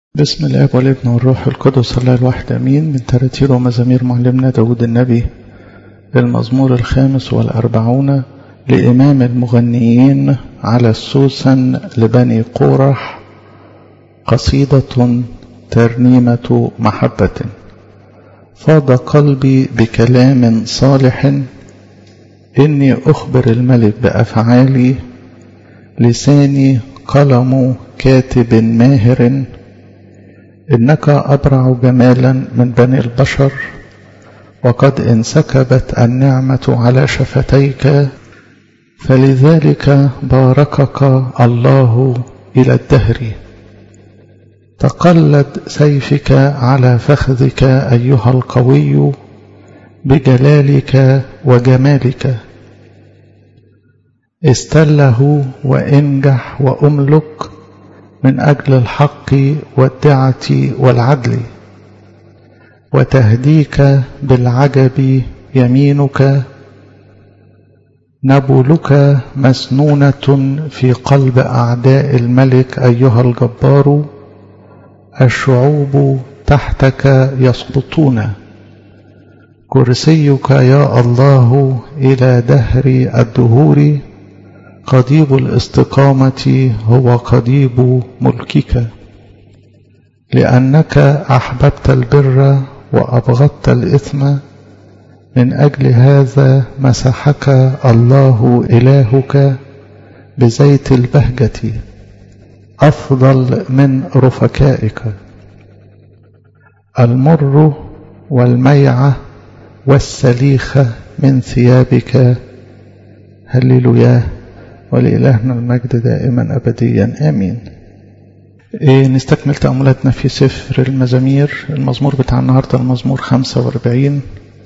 بسم الاب والابن والروح القدس الله الواحد امين من تراتير ومزامير معلمنا داود النبي المزمور الخامس والاربعون لامام المغنيين على السوسن لبني قورح قصيده ترنيمه محبه فاض قلبي بكلام صالح اني اخبر الملك بافعالي لساني قلم كاتب ماهر إنك أبرع جمالا من بني البشر وقد انسكبت النعمة على شفتيك فلذلك باركك الله إلى الدهر تقلد سيفك على فخذك أيها القوي بجلالك وجمالك استله وانجح واملك من أجل الحق والدعة والعدل وتهديك بالعجب يمينك نبلك مسنونة في قلب أعداء الملك أيها الجبار الشعوب تحتك يسقطون كرسيك يا الله إلى دهر الدهور قضيب الاستقامة هو قضيب ملكك لأنك أحببت البر وأبغضت الإثم من أجل هذا مسحك الله إلهك بزيت البهجة أفضل من رفكائك المر والميعة والسليخة من ثيابك هللوياه ولإلهنا المجد دائما أبديا آمين إيه نستكمل تأملاتنا في سفر المزامير المزمور بتاع النهاردة المزمور 45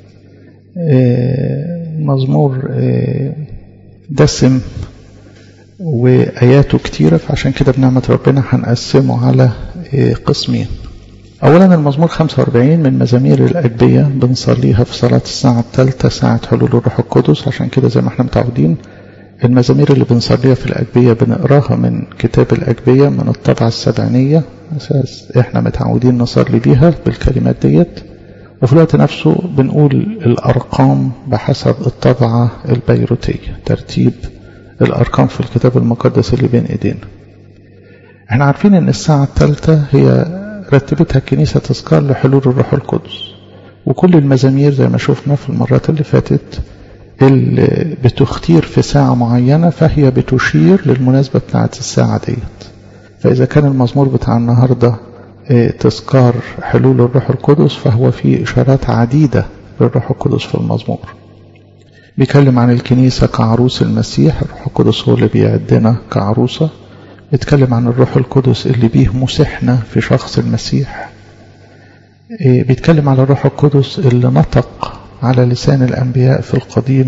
إيه مزمور إيه دسم وآياته كتيرة فعشان كده بنعمة ربنا هنقسمه على قسمين أولا المزمور 45 من مزامير الأجبية بنصليها في صلاة الساعة الثالثة ساعة حلول الروح القدس عشان كده زي ما احنا متعودين المزامير اللي بنصليها في الأجبية بنقراها من كتاب الأجبية من الطبعة السبعينية أساس إحنا متعودين نصلي بيها بالكلمات ديت وفي الوقت نفسه بنقول الأرقام بحسب الطبعة البيروتية ترتيب الأرقام في الكتاب المقدس اللي بين إيدينا احنا عارفين ان الساعة الثالثة هي رتبتها الكنيسة تذكار لحلول الروح القدس وكل المزامير زي ما شفنا في المرات اللي فاتت اللي بتختير في ساعة معينة فهي بتشير للمناسبة بتاعت الساعة ديت فإذا كان المزمور بتاع النهاردة تذكار حلول الروح القدس فهو فيه إشارات عديدة للروح القدس في المزمور بيتكلم عن الكنيسة كعروس المسيح الروح القدس هو اللي بيعدنا كعروسة بيتكلم عن الروح القدس اللي بيه مسحنا في شخص المسيح بيتكلم على الروح القدس اللي نطق على لسان الأنبياء في القديم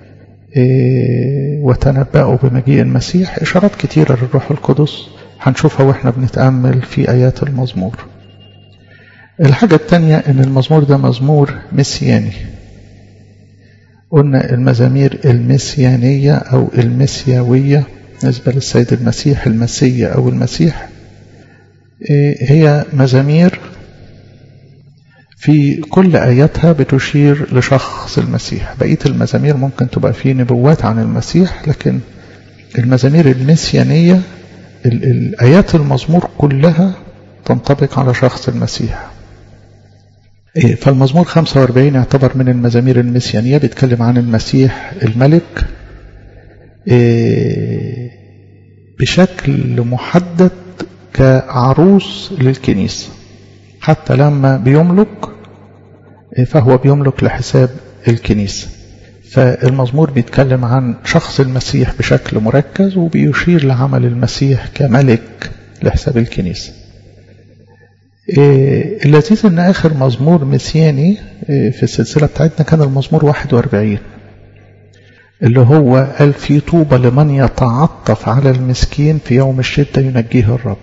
وتنبأوا بمجيء المسيح إشارات كتيرة للروح القدس هنشوفها وإحنا بنتأمل في آيات المزمور الحاجة التانية إن المزمور ده مزمور مسياني قلنا المزامير المسيانية أو المسياوية بالنسبة للسيد المسيح المسيا أو المسيح هي مزامير في كل آياتها بتشير لشخص المسيح بقية المزامير ممكن تبقى فيه نبوات عن المسيح لكن المزامير المسيانية الآيات المزمور كلها تنطبق على شخص المسيح فالمزمور 45 يعتبر من المزامير المسيانية بيتكلم عن المسيح الملك بشكل محدد كعروس للكنيسة حتى لما بيملك فهو بيملك لحساب الكنيسة فالمزمور بيتكلم عن شخص المسيح بشكل مركز وبيشير لعمل المسيح كملك لحساب الكنيسة اللذيذ ان اخر مزمور مسياني في السلسلة بتاعتنا كان المزمور 41 اللي هو قال في طوبى لمن يتعطف على المسكين في يوم الشدة ينجيه الرب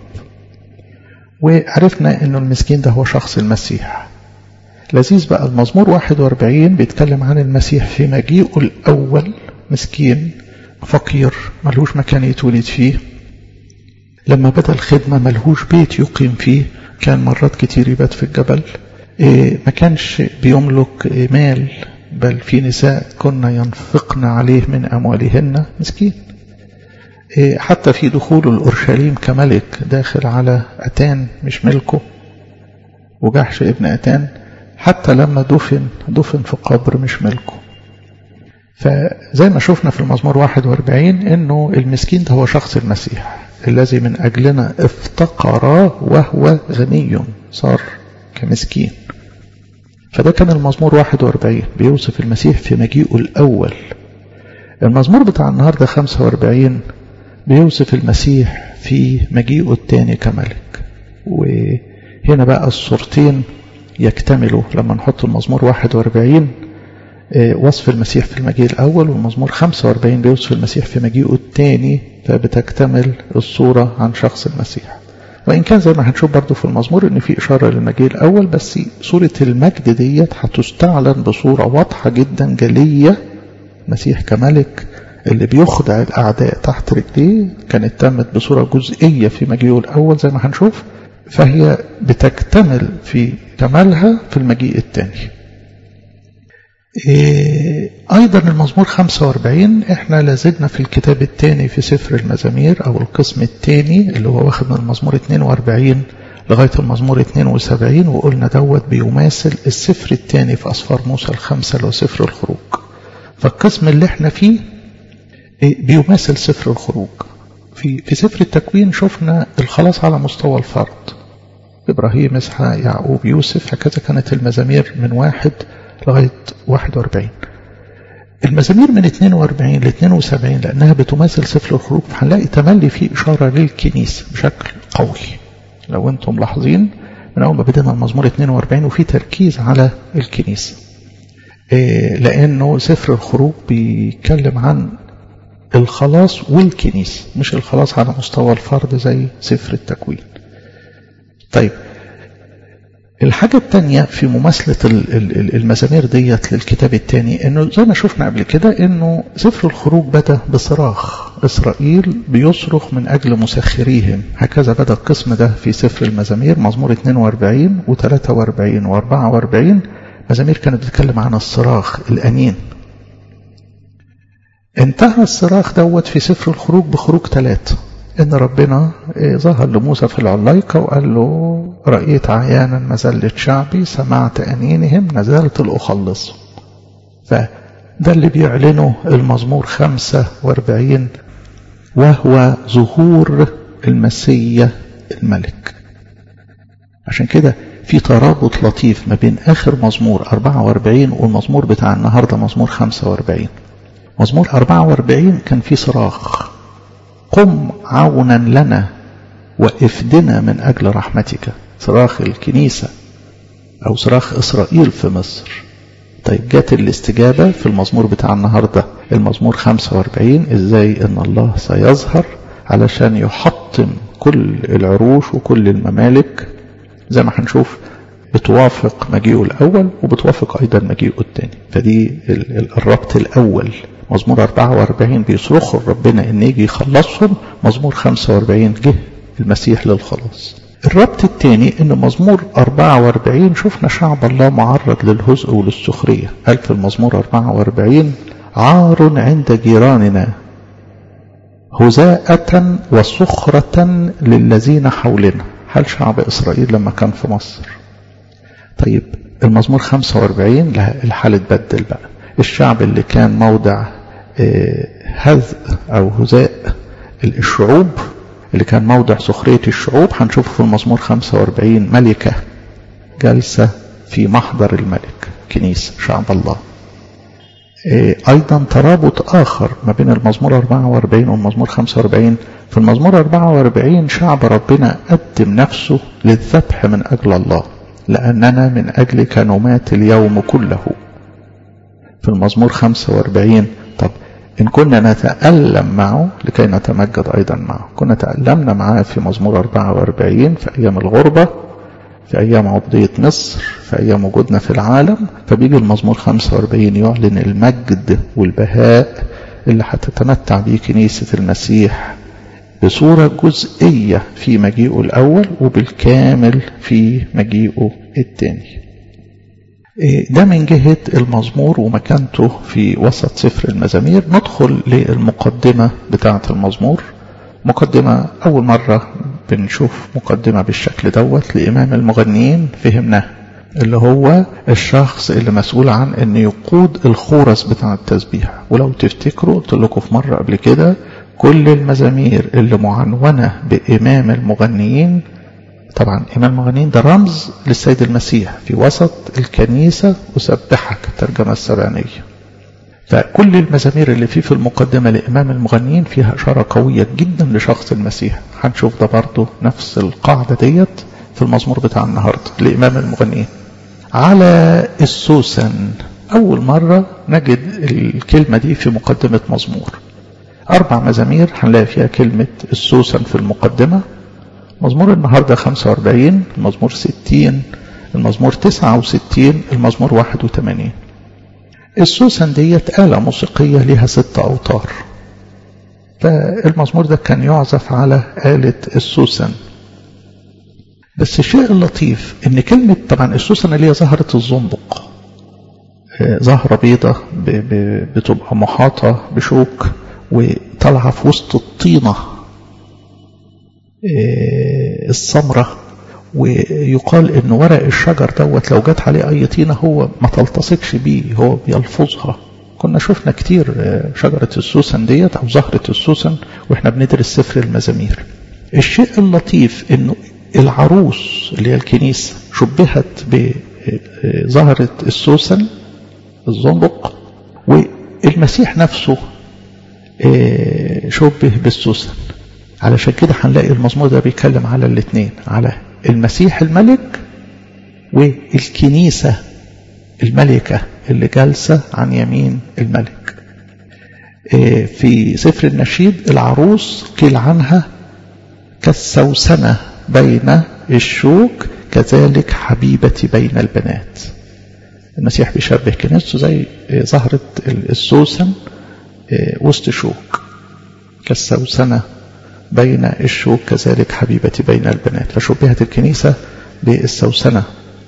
وعرفنا انه المسكين ده هو شخص المسيح لذيذ بقى المزمور 41 بيتكلم عن المسيح في مجيئه الأول مسكين فقير ملهوش مكان يتولد فيه لما بدأ الخدمة ملهوش بيت يقيم فيه كان مرات كتير يبات في الجبل ما كانش بيملك مال بل في نساء كنا ينفقن عليه من أموالهن مسكين حتى في دخول الأورشليم كملك داخل على أتان مش ملكه وجحش ابن أتان حتى لما دفن دفن في قبر مش ملكه فزي ما شفنا في المزمور 41 انه المسكين ده هو شخص المسيح الذي من اجلنا افتقر وهو غني صار كمسكين فده كان المزمور 41 بيوصف المسيح في مجيئه الاول المزمور بتاع النهارده 45 بيوصف المسيح في مجيئه الثاني كملك وهنا بقى الصورتين يكتملوا لما نحط المزمور 41 وصف المسيح في المجيء الأول والمزمور 45 بيوصف المسيح في مجيئه الثاني فبتكتمل الصورة عن شخص المسيح وإن كان زي ما هنشوف برضو في المزمور إن في إشارة للمجيء الأول بس صورة المجد ديت هتستعلن بصورة واضحة جدا جلية المسيح كملك اللي بيخضع الأعداء تحت رجليه كانت تمت بصورة جزئية في مجيئه الأول زي ما هنشوف فهي بتكتمل في كمالها في المجيء الثاني إيه أيضا المزمور 45 إحنا لازلنا في الكتاب الثاني في سفر المزامير أو القسم الثاني اللي هو واخد من المزمور 42 لغاية المزمور 72 وقلنا دوت بيماثل السفر الثاني في أسفار موسى الخمسة اللي هو سفر الخروج فالقسم اللي احنا فيه إيه بيماثل سفر الخروج في في سفر التكوين شفنا الخلاص على مستوى الفرد إبراهيم إسحاق يعقوب يوسف هكذا كانت المزامير من واحد لغاية 41 المزامير من 42 ل 72 لأنها بتماثل سفر الخروج فهنلاقي تملي فيه إشارة للكنيسة بشكل قوي لو أنتم ملاحظين من أول ما بدينا المزمور 42 وفي تركيز على الكنيسة إيه لأنه سفر الخروج بيتكلم عن الخلاص والكنيسة مش الخلاص على مستوى الفرد زي سفر التكوين طيب الحاجة التانية في مماثلة المزامير ديت للكتاب التاني انه زي ما شفنا قبل كده انه سفر الخروج بدأ بصراخ اسرائيل بيصرخ من اجل مسخريهم هكذا بدأ القسم ده في سفر المزامير مزمور 42 و43 و44 مزامير كانت بتتكلم عن الصراخ الانين انتهى الصراخ دوت في سفر الخروج بخروج ثلاثة ان ربنا ظهر لموسى في العلايقة وقال له رأيت عيانا مزلة شعبي سمعت أنينهم نزلت الأخلص فده اللي بيعلنه المزمور 45 وهو ظهور المسيا الملك عشان كده في ترابط لطيف ما بين آخر مزمور 44 والمزمور بتاع النهاردة مزمور 45 مزمور 44 كان فيه صراخ قم عونا لنا وافدنا من أجل رحمتك صراخ الكنيسة أو صراخ إسرائيل في مصر طيب جت الاستجابة في المزمور بتاع النهاردة المزمور 45 إزاي إن الله سيظهر علشان يحطم كل العروش وكل الممالك زي ما هنشوف بتوافق مجيئه الأول وبتوافق أيضا مجيئه الثاني فدي الربط الأول مزمور 44 بيصرخوا ربنا ان يجي يخلصهم مزمور 45 جه المسيح للخلاص الربط الثاني ان مزمور 44 شفنا شعب الله معرض للهزء وللسخرية قال في المزمور 44 عار عند جيراننا هزاءة وسخرة للذين حولنا هل شعب إسرائيل لما كان في مصر طيب المزمور 45 الحال اتبدل بقى الشعب اللي كان موضع هذ أو هزاء الشعوب اللي كان موضع سخرية الشعوب هنشوفه في المزمور 45 ملكة جالسة في محضر الملك كنيسة شعب الله أيضا ترابط آخر ما بين المزمور 44 والمزمور 45 في المزمور 44 شعب ربنا قدم نفسه للذبح من أجل الله لأننا من أجلك نمات اليوم كله في المزمور 45 طب إن كنا نتألم معه لكي نتمجد أيضا معه كنا تألمنا معاه في مزمور 44 في أيام الغربة في أيام عبودية مصر في أيام وجودنا في العالم فبيجي المزمور 45 يعلن المجد والبهاء اللي هتتمتع به كنيسة المسيح بصورة جزئية في مجيئه الأول وبالكامل في مجيئه الثاني ده من جهة المزمور ومكانته في وسط سفر المزامير ندخل للمقدمة بتاعة المزمور مقدمة أول مرة بنشوف مقدمة بالشكل دوت لإمام المغنيين فهمناه اللي هو الشخص اللي مسؤول عن ان يقود الخورس بتاع التسبيح ولو تفتكروا قلت لكم في مرة قبل كده كل المزامير اللي معنونة بإمام المغنيين طبعا إمام المغنيين ده رمز للسيد المسيح في وسط الكنيسة أسبحك الترجمة السبعينية فكل المزامير اللي فيه في المقدمة لإمام المغنيين فيها إشارة قوية جدا لشخص المسيح هنشوف ده برضه نفس القاعدة ديت في المزمور بتاع النهاردة لإمام المغنيين على السوسن أول مرة نجد الكلمة دي في مقدمة مزمور أربع مزامير هنلاقي فيها كلمة السوسن في المقدمة مزمور النهاردة 45 المزمور 60 المزمور 69 المزمور 81 السوسن ديت آلة موسيقية لها ست أوتار فالمزمور ده كان يعزف على آلة السوسن بس الشيء اللطيف ان كلمة طبعا السوسن اللي هي زهرة الزنبق زهرة بيضة بتبقى محاطة بشوك وطالعة في وسط الطينة السمرة ويقال ان ورق الشجر دوت لو جت عليه اي طينة هو ما تلتصقش بيه هو بيلفظها كنا شفنا كتير شجرة السوسن ديت او زهرة السوسن واحنا بندرس سفر المزامير الشيء اللطيف انه العروس اللي هي الكنيسة شبهت بزهرة السوسن الزنبق والمسيح نفسه شبه بالسوسن علشان كده هنلاقي المزمور ده بيتكلم على الاثنين على المسيح الملك والكنيسة الملكة اللي جالسة عن يمين الملك في سفر النشيد العروس قيل عنها كالسوسنة بين الشوك كذلك حبيبتي بين البنات المسيح بيشبه كنيسته زي زهرة السوسن وسط شوك كالسوسنة بين الشوك كذلك حبيبتي بين البنات فشبهت الكنيسة بالسوسنة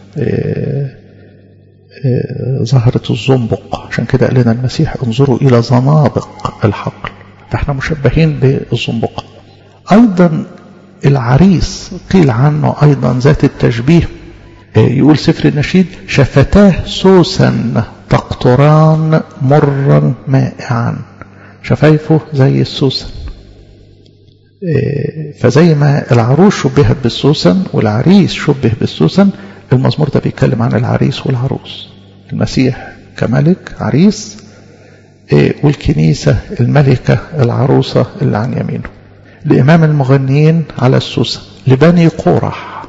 زهرة الزنبق عشان كده قال لنا المسيح انظروا إلى زنابق الحقل فاحنا مشبهين بالزنبق أيضا العريس قيل عنه أيضا ذات التشبيه يقول سفر النشيد شفتاه سوسا تقطران مرا مائعا شفايفه زي السوسن فزي ما العروس شبهت بالسوسن والعريس شبه بالسوسن المزمور ده بيتكلم عن العريس والعروس المسيح كملك عريس والكنيسة الملكة العروسة اللي عن يمينه لإمام المغنيين على السوسن لبني قورح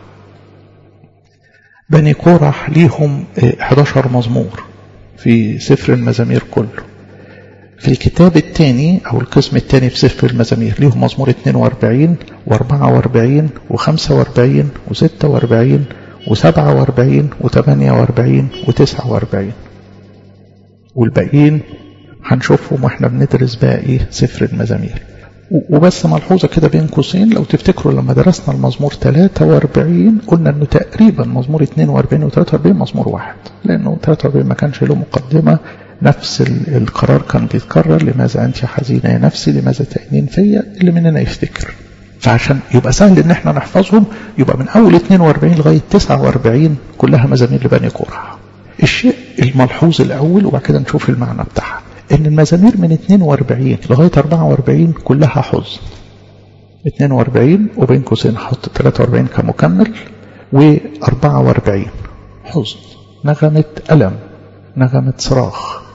بني قورح ليهم 11 مزمور في سفر المزامير كله في الكتاب الثاني أو القسم الثاني في سفر المزامير ليهم مزمور 42 و44 و45 و46 و47 و48 و49 والباقيين هنشوفهم واحنا بندرس باقي سفر المزامير وبس ملحوظة كده بين قوسين لو تفتكروا لما درسنا المزمور 43 قلنا انه تقريبا مزمور 42 و 43 مزمور واحد لانه 43 ما كانش له مقدمة نفس القرار كان بيتكرر لماذا انت حزينة يا نفسي لماذا تأنين فيا اللي مننا يفتكر فعشان يبقى سهل ان احنا نحفظهم يبقى من اول 42 لغاية 49 كلها مزامير لبني قرح الشيء الملحوظ الاول وبعد كده نشوف المعنى بتاعها ان المزامير من 42 لغاية 44 كلها حزن 42 وبين قوسين حط 43 كمكمل و44 حزن نغمة ألم نغمة صراخ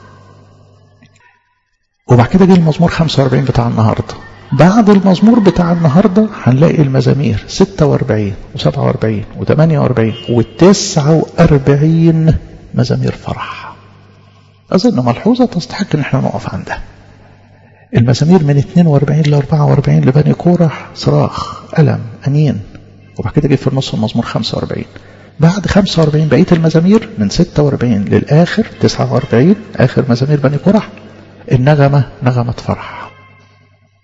وبعد كده جه المزمور 45 بتاع النهارده بعد المزمور بتاع النهارده هنلاقي المزامير 46 و47 و48 و49 مزامير فرح أظن ملحوظة تستحق إن احنا نقف عندها المزامير من 42 ل 44 لبني كورح صراخ ألم أنين وبعد كده جه في النص المزمور 45 بعد 45 بقية المزامير من 46 للآخر 49 آخر مزامير بني كورح النغمة نغمة فرح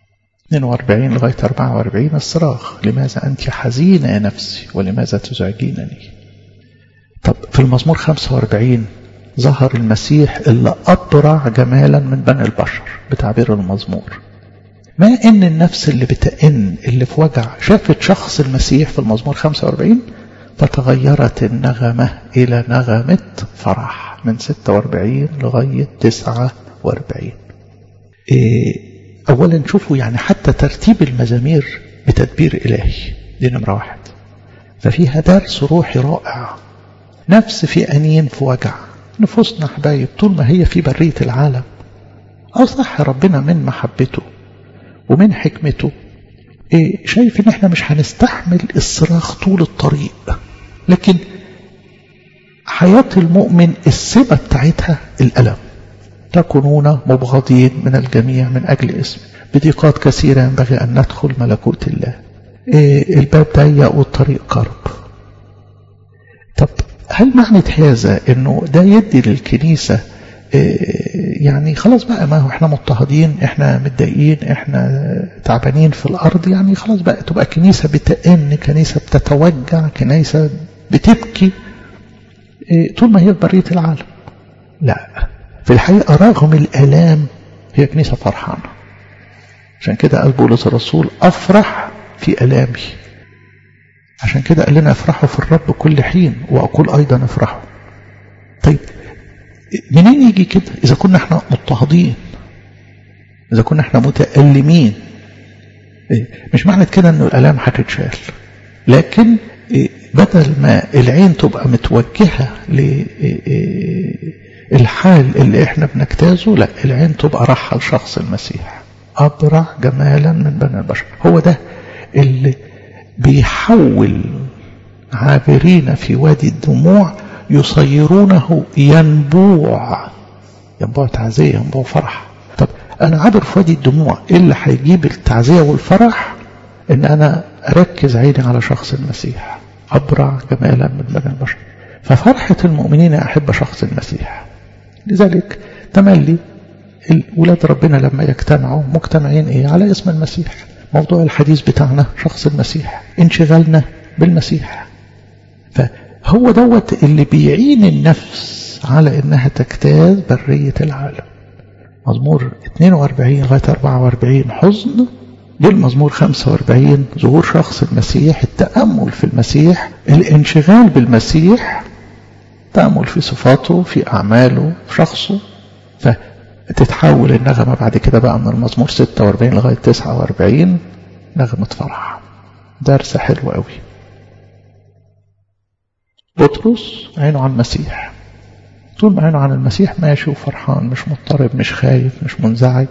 42 لغاية 44 الصراخ لماذا أنت حزينة يا نفسي ولماذا تزعجينني طب في المزمور 45 ظهر المسيح اللي أبرع جمالا من بني البشر بتعبير المزمور ما إن النفس اللي بتئن اللي في وجع شافت شخص المسيح في المزمور 45 فتغيرت النغمة إلى نغمة فرح من 46 لغاية 49 إيه أولا شوفوا يعني حتى ترتيب المزامير بتدبير إلهي دي نمرة واحد ففيها درس روحي رائع نفس في أنين في وجع نفوسنا حبايب طول ما هي في برية العالم أصح ربنا من محبته ومن حكمته إيه شايف ان احنا مش هنستحمل الصراخ طول الطريق لكن حياة المؤمن السمة بتاعتها الألم تكونون مبغضين من الجميع من أجل اسم بضيقات كثيرة ينبغي أن ندخل ملكوت الله إيه الباب ضيق والطريق قرب طب هل معنى هذا انه ده يدي للكنيسة إيه يعني خلاص بقى ما هو احنا مضطهدين احنا متضايقين احنا تعبانين في الارض يعني خلاص بقى تبقى كنيسة بتأن كنيسة بتتوجع كنيسة بتبكي إيه طول ما هي في برية العالم لا في الحقيقة رغم الآلام هي كنيسة فرحانة عشان كده قال بولس الرسول أفرح في آلامي عشان كده قال لنا افرحوا في الرب كل حين وأقول أيضا افرحوا طيب منين يجي كده إذا كنا احنا مضطهدين إذا كنا احنا متألمين مش معنى كده أنه الآلام هتتشال لكن بدل ما العين تبقى متوجهة للحال اللي احنا بنجتازه لا العين تبقى راحة لشخص المسيح أبرع جمالا من بني البشر هو ده اللي بيحول عابرين في وادي الدموع يصيرونه ينبوع ينبوع تعزية ينبوع فرح طب أنا عابر في وادي الدموع إيه اللي هيجيب التعزية والفرح إن أنا أركز عيني على شخص المسيح أبرع جمالا من بني البشر ففرحة المؤمنين أحب شخص المسيح لذلك تملي ولاد ربنا لما يجتمعوا مجتمعين إيه على اسم المسيح موضوع الحديث بتاعنا شخص المسيح انشغالنا بالمسيح فهو دوت اللي بيعين النفس على انها تجتاز برية العالم مزمور 42 لغاية 44 حزن للمزمور 45 ظهور شخص المسيح التأمل في المسيح الانشغال بالمسيح تأمل في صفاته في أعماله في شخصه فتتحول النغمة بعد كده بقى من المزمور 46 لغاية 49 نغمة فرح درس حلو قوي بطرس عينه على المسيح طول ما عينه على المسيح ماشي وفرحان مش مضطرب مش خايف مش منزعج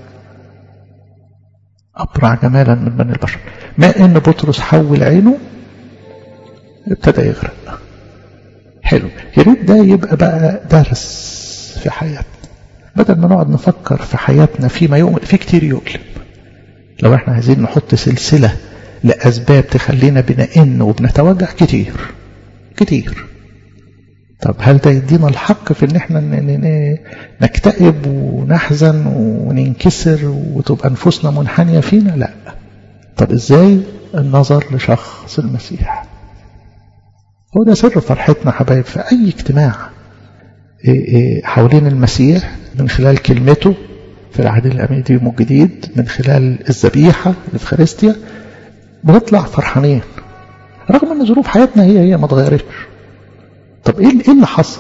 أبرع جمالا من بني البشر ما إن بطرس حول عينه ابتدى يغرق حلو يا ريت ده يبقى بقى درس في حياتنا بدل ما نقعد نفكر في حياتنا فيما يؤمن في كتير يؤلم لو احنا عايزين نحط سلسلة لأسباب تخلينا بنئن وبنتوجع كتير كتير طب هل ده يدينا الحق في ان احنا نكتئب ونحزن وننكسر وتبقى نفوسنا منحنية فينا لا طب ازاي النظر لشخص المسيح هو ده سر فرحتنا حبايب في اي اجتماع حوالين المسيح من خلال كلمته في العهد القديم الجديد من خلال الذبيحة الإفخارستيا بنطلع فرحانين رغم ان ظروف حياتنا هي هي ما اتغيرتش طب ايه ايه اللي حصل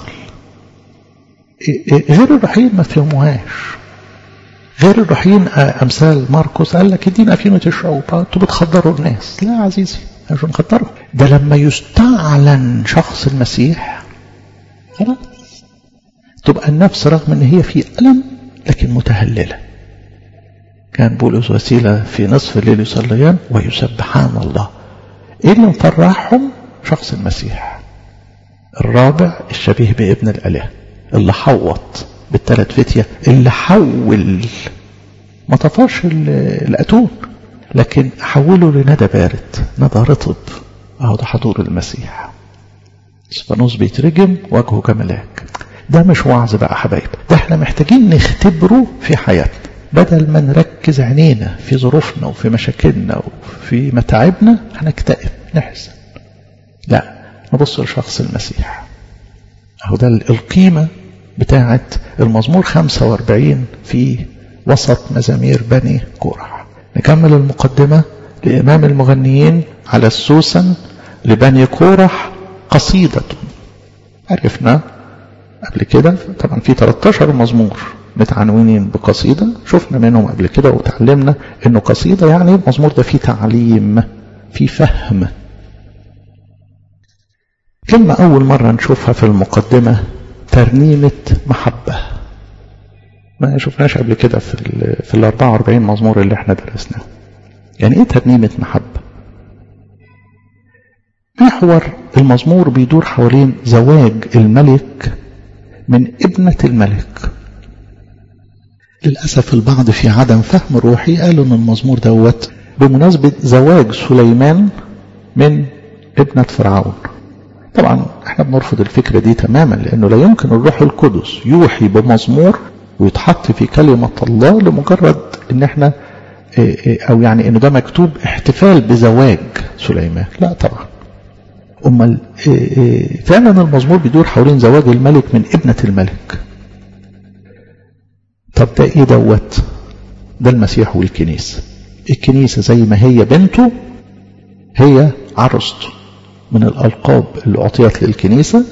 إيه غير الرحيل ما فهموهاش غير الرحيل امثال ماركوس قال لك ادينا فينة الشعوب انتوا بتخدروا الناس لا يا عزيزي مش نخدرهم ده لما يستعلن شخص المسيح خلاص تبقى النفس رغم ان هي في الم لكن متهلله كان بولس وسيله في نصف الليل يصليان ويسبحان الله ايه اللي مفرحهم شخص المسيح الرابع الشبيه بابن الاله اللي حوط بالثلاث فتية اللي حول ما طفاش الاتون لكن حوله لندى بارد ندى رطب اهو ده حضور المسيح اسفانوس بيترجم وجهه كملاك ده مش وعظ بقى حبايب ده احنا محتاجين نختبره في حياتنا بدل ما نركز عينينا في ظروفنا وفي مشاكلنا وفي متاعبنا هنكتئب نحزن لا نبص لشخص المسيح أهو ده القيمة بتاعة المزمور 45 في وسط مزامير بني كورح نكمل المقدمة لإمام المغنيين على السوسن لبني كورح قصيدة عرفنا قبل كده طبعا في 13 مزمور متعنونين بقصيدة شفنا منهم قبل كده وتعلمنا انه قصيدة يعني المزمور ده فيه تعليم فيه فهم كلمة أول مرة نشوفها في المقدمة ترنيمة محبة ما شفناش قبل كده في ال في ال 44 مزمور اللي احنا درسناه يعني ايه ترنيمة محبة محور المزمور بيدور حوالين زواج الملك من ابنة الملك للأسف البعض في عدم فهم روحي قالوا ان المزمور دوت بمناسبة زواج سليمان من ابنة فرعون طبعا احنا بنرفض الفكرة دي تماما لانه لا يمكن الروح القدس يوحي بمزمور ويتحط في كلمة الله لمجرد ان احنا او يعني انه ده مكتوب احتفال بزواج سليمان لا طبعا امال فعلا المزمور بيدور حوالين زواج الملك من ابنة الملك طب ده ايه دوت ده المسيح والكنيسة الكنيسة زي ما هي بنته هي عروسته من الألقاب اللي أعطيت للكنيسة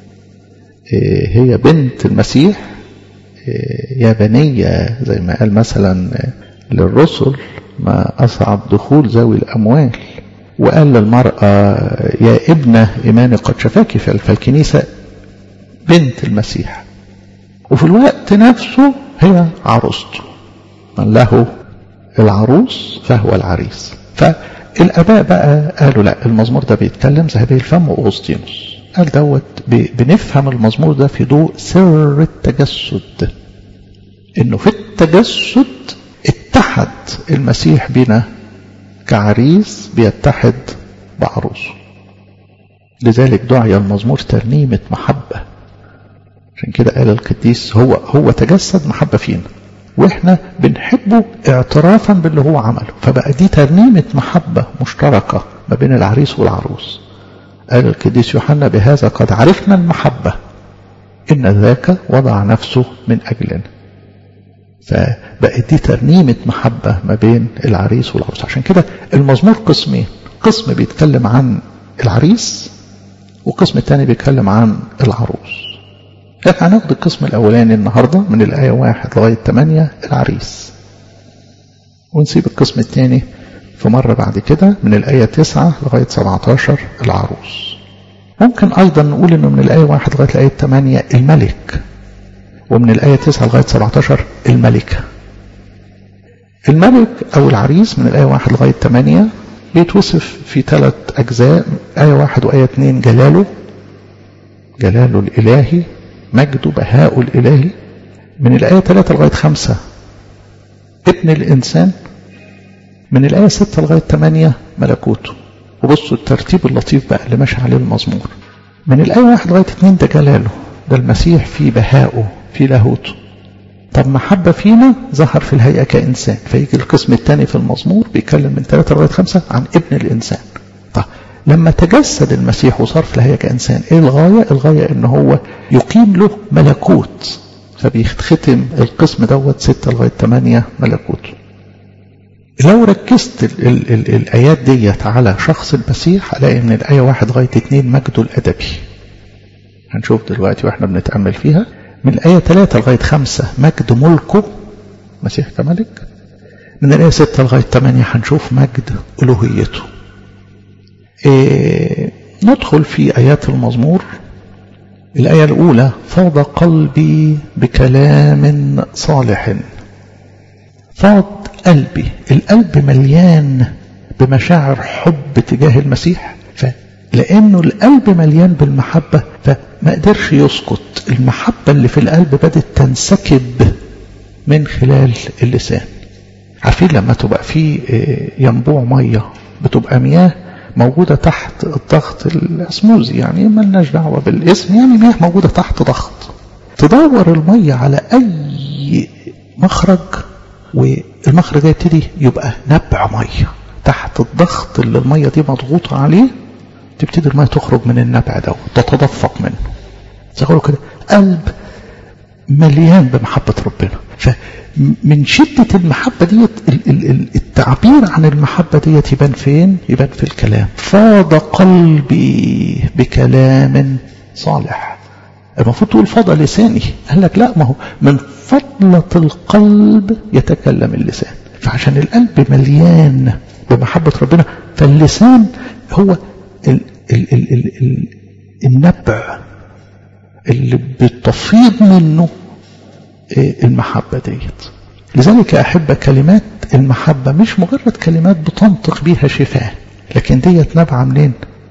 هي بنت المسيح يا بنية زي ما قال مثلا للرسل ما أصعب دخول ذوي الأموال وقال للمرأة يا ابنة إيماني قد شفاك فالكنيسة بنت المسيح وفي الوقت نفسه هي عروسته من له العروس فهو العريس فالآباء بقى قالوا لا المزمور ده بيتكلم ذهبي الفم وأوسطينوس قال دوت بنفهم المزمور ده في ضوء سر التجسد انه في التجسد اتحد المسيح بنا كعريس بيتحد بعروسه لذلك دعي المزمور ترنيمة محبة عشان كده قال القديس هو هو تجسد محبة فينا واحنا بنحبه اعترافا باللي هو عمله فبقى دي ترنيمة محبة مشتركة ما بين العريس والعروس قال القديس يوحنا بهذا قد عرفنا المحبة إن ذاك وضع نفسه من أجلنا فبقت دي ترنيمة محبة ما بين العريس والعروس عشان كده المزمور قسمين قسم بيتكلم عن العريس وقسم الثاني بيتكلم عن العروس احنا هناخد القسم الأولاني النهاردة من الآية واحد لغاية 8 العريس ونسيب القسم الثاني في مرة بعد كده من الآية 9 لغاية 17 العروس ممكن أيضا نقول أنه من الآية 1 لغاية الآية 8 الملك ومن الآية 9 لغاية 17 الملكة الملك أو العريس من الآية 1 لغاية 8 بيتوصف في ثلاث أجزاء آية 1 وآية 2 جلاله جلاله الإلهي مجده بهاء الإلهي من الآية 3 لغاية 5 ابن الإنسان من الآية 6 لغاية 8 ملكوته وبصوا الترتيب اللطيف بقى اللي ماشي عليه المزمور من الآية 1 لغاية 2 ده جلاله ده المسيح في بهائه في لاهوته طب محبة فينا ظهر في الهيئة كإنسان فيجي القسم الثاني في المزمور بيتكلم من 3 لغاية 5 عن ابن الإنسان طب لما تجسد المسيح وصار في الهيئة كإنسان ايه الغاية الغاية ان هو يقيم له ملكوت فبيختم القسم دوت 6 لغاية 8 ملكوته لو ركزت ال ال ال الآيات ديت على شخص المسيح هلاقي من الآية واحد لغاية اتنين مجده الأدبي هنشوف دلوقتي واحنا بنتأمل فيها من الآية ثلاثة لغاية خمسة مجد ملكه مسيح كملك من الآية ستة لغاية ثمانية هنشوف مجد ألوهيته إيه ندخل في آيات المزمور الآية الأولى فاض قلبي بكلام صالح فاض قلبي القلب مليان بمشاعر حب تجاه المسيح فلأنه القلب مليان بالمحبة فما قدرش يسقط المحبة اللي في القلب بدأت تنسكب من خلال اللسان عارفين لما تبقى في ينبوع مية بتبقى مياه موجودة تحت الضغط الاسموزي يعني ملناش دعوة بالاسم يعني مياه موجودة تحت ضغط تدور المية على أي مخرج والمخرج ده يبتدي يبقى نبع ميه تحت الضغط اللي الميه دي مضغوطه عليه تبتدي الميه تخرج من النبع ده تتدفق منه زي كده قلب مليان بمحبة ربنا فمن شدة المحبة ديت التعبير عن المحبة ديت يبان فين يبان في الكلام فاض قلبي بكلام صالح المفروض تقول فاض لساني قال لك لا ما هو من فضلة القلب يتكلم اللسان فعشان القلب مليان بمحبة ربنا فاللسان هو ال ال ال ال ال النبع اللي بتفيض منه المحبة ديت لذلك أحب كلمات المحبة مش مجرد كلمات بتنطق بيها شفاه لكن ديت نبعة منين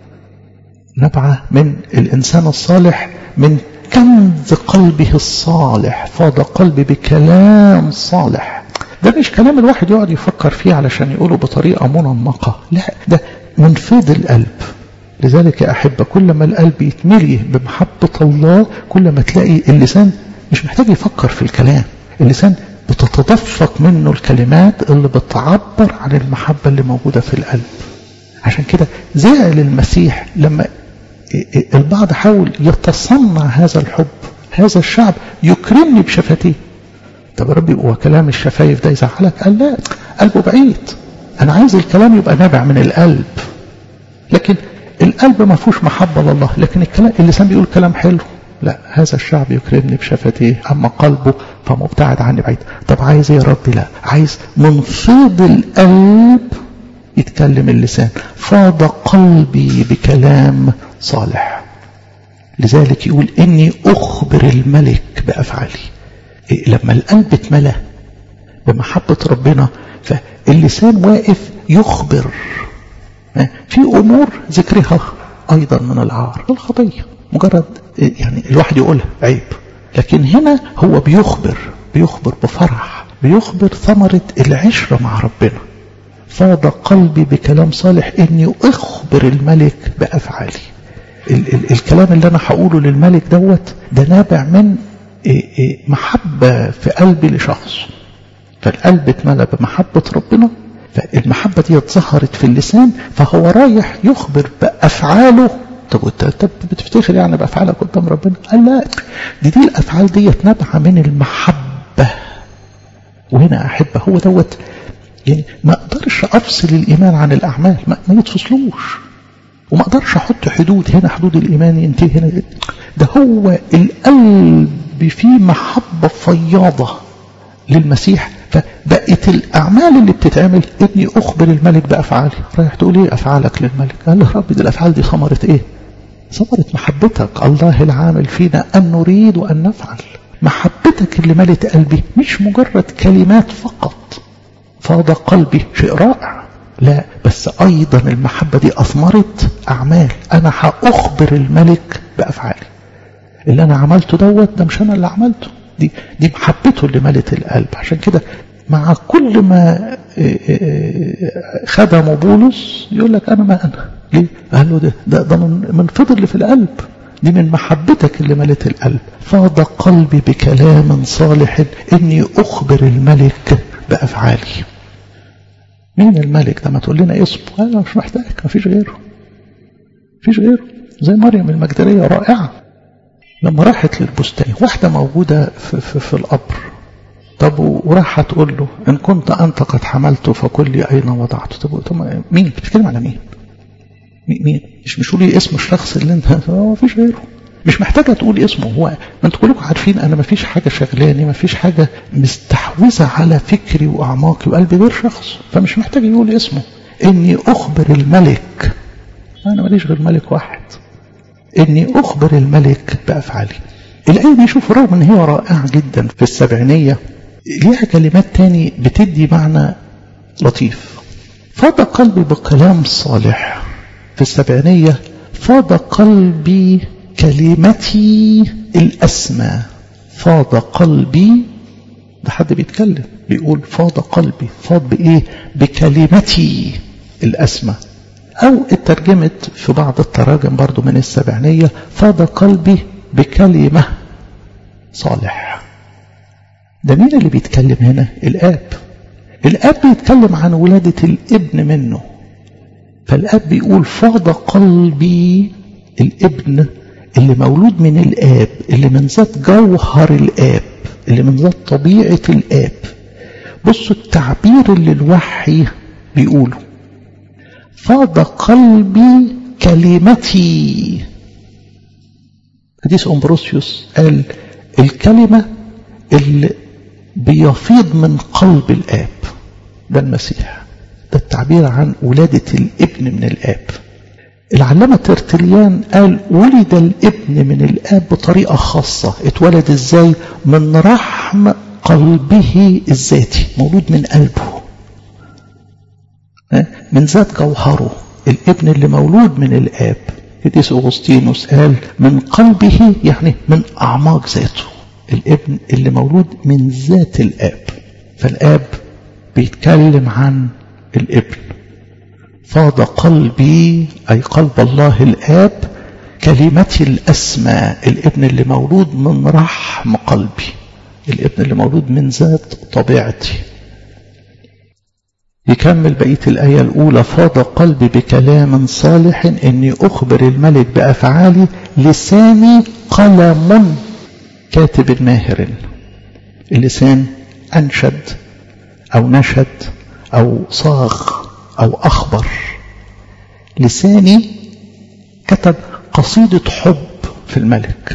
نبعة من الإنسان الصالح من كنز قلبه الصالح فاض قلبي بكلام صالح ده مش كلام الواحد يقعد يفكر فيه علشان يقوله بطريقة منمقة لا ده منفذ القلب لذلك أحب كل ما القلب يتملي بمحبة الله كل ما تلاقي اللسان مش محتاج يفكر في الكلام اللسان بتتدفق منه الكلمات اللي بتعبر عن المحبة اللي موجودة في القلب عشان كده زعل المسيح لما البعض حاول يتصنع هذا الحب هذا الشعب يكرمني بشفتيه طب يا ربي هو كلام الشفايف ده يزعلك قال لا قلبه بعيد انا عايز الكلام يبقى نابع من القلب لكن القلب ما فيهوش محبة لله لكن الكلام اللسان بيقول كلام حلو لا هذا الشعب يكرمني بشفتيه أما قلبه فمبتعد عني بعيد طب عايز ايه يا ربي لا عايز من فيض القلب يتكلم اللسان فاض قلبي بكلام صالح لذلك يقول إني أخبر الملك بأفعالي إيه لما القلب اتملى بمحبة ربنا فاللسان واقف يخبر في أمور ذكرها أيضا من العار الخطية مجرد يعني الواحد يقولها عيب لكن هنا هو بيخبر بيخبر بفرح بيخبر ثمرة العشرة مع ربنا فاض قلبي بكلام صالح اني اخبر الملك بافعالي ال ال الكلام اللي انا هقوله للملك دوت ده نابع من إيه إيه محبة في قلبي لشخص فالقلب اتملى بمحبة ربنا فالمحبة دي ظهرت في اللسان فهو رايح يخبر بأفعاله طب انت بتفتخر يعني بأفعالك قدام ربنا قال لا دي دي الأفعال دي نابعة من المحبة وهنا أحب هو دوت يعني ما أقدرش أفصل الإيمان عن الأعمال ما, ما يتفصلوش وما أقدرش أحط حدود هنا حدود الإيمان ينتهي هنا ده هو القلب فيه محبة فياضة للمسيح فبقت الأعمال اللي بتتعمل ابني أخبر الملك بأفعالي رايح تقول إيه أفعالك للملك قال له ربي دي الأفعال دي ثمرة إيه ثمرة محبتك الله العامل فينا أن نريد وأن نفعل محبتك اللي ملت قلبي مش مجرد كلمات فقط فاض قلبي شيء رائع لا بس أيضا المحبة دي أثمرت أعمال أنا هأخبر الملك بأفعالي اللي أنا عملته دوت ده مش أنا اللي عملته دي دي محبته اللي ملت القلب عشان كده مع كل ما خدمه بولس يقول لك أنا ما أنا ليه؟ قال له ده ده, ده من, من فضل اللي في القلب دي من محبتك اللي ملت القلب فاض قلبي بكلام صالح إني أخبر الملك بأفعالي مين الملك ده ما تقول لنا اسمه أنا مش محتاج ما فيش غيره فيش غيره زي مريم المجدلية رائعة لما راحت للبستان واحدة موجودة في, في, في القبر طب وراح تقول له إن كنت أنت قد حملته فقل لي أين وضعته طب, طب مين بتتكلم على مين مين مش مش قولي اسم الشخص اللي انت ما فيش غيره مش محتاجة تقول اسمه هو ما انتوا كلكم عارفين انا ما فيش حاجة شغلاني ما فيش حاجة مستحوذة على فكري واعماقي وقلبي غير شخص فمش محتاج يقول اسمه اني اخبر الملك انا ماليش غير ملك واحد اني اخبر الملك بافعالي الايه دي شوف رغم ان هي رائعة جدا في السبعينية ليها كلمات تاني بتدي معنى لطيف فاض قلبي بكلام صالح في السبعينية فاض قلبي كلمتي الأسمى فاض قلبي ده حد بيتكلم بيقول فاض قلبي فاض بإيه بكلمتي الأسمى أو اترجمت في بعض التراجم برضو من السبعينية فاض قلبي بكلمة صالح ده مين اللي بيتكلم هنا الآب الاب بيتكلم عن ولادة الابن منه فالاب بيقول فاض قلبي الابن اللي مولود من الاب اللي من ذات جوهر الاب اللي من ذات طبيعة الاب بصوا التعبير اللي الوحي بيقوله فاض قلبي كلمتي قديس أمبروسيوس قال الكلمة اللي بيفيض من قلب الآب ده المسيح ده التعبير عن ولادة الابن من الآب العلامة ترتليان قال ولد الابن من الآب بطريقة خاصة اتولد ازاي من رحم قلبه الذاتي مولود من قلبه من ذات جوهره الابن اللي مولود من الآب قديس أغسطينوس قال من قلبه يعني من أعماق ذاته الابن اللي مولود من ذات الآب فالآب بيتكلم عن الابن فاض قلبي أي قلب الله الآب كلمتي الأسمى الابن اللي مولود من رحم قلبي الابن اللي مولود من ذات طبيعتي يكمل بقية الآية الأولى فاض قلبي بكلام صالح إني أخبر الملك بأفعالي لساني قلم كاتب ماهر اللسان أنشد أو نشد أو صاغ أو أخبر لساني كتب قصيدة حب في الملك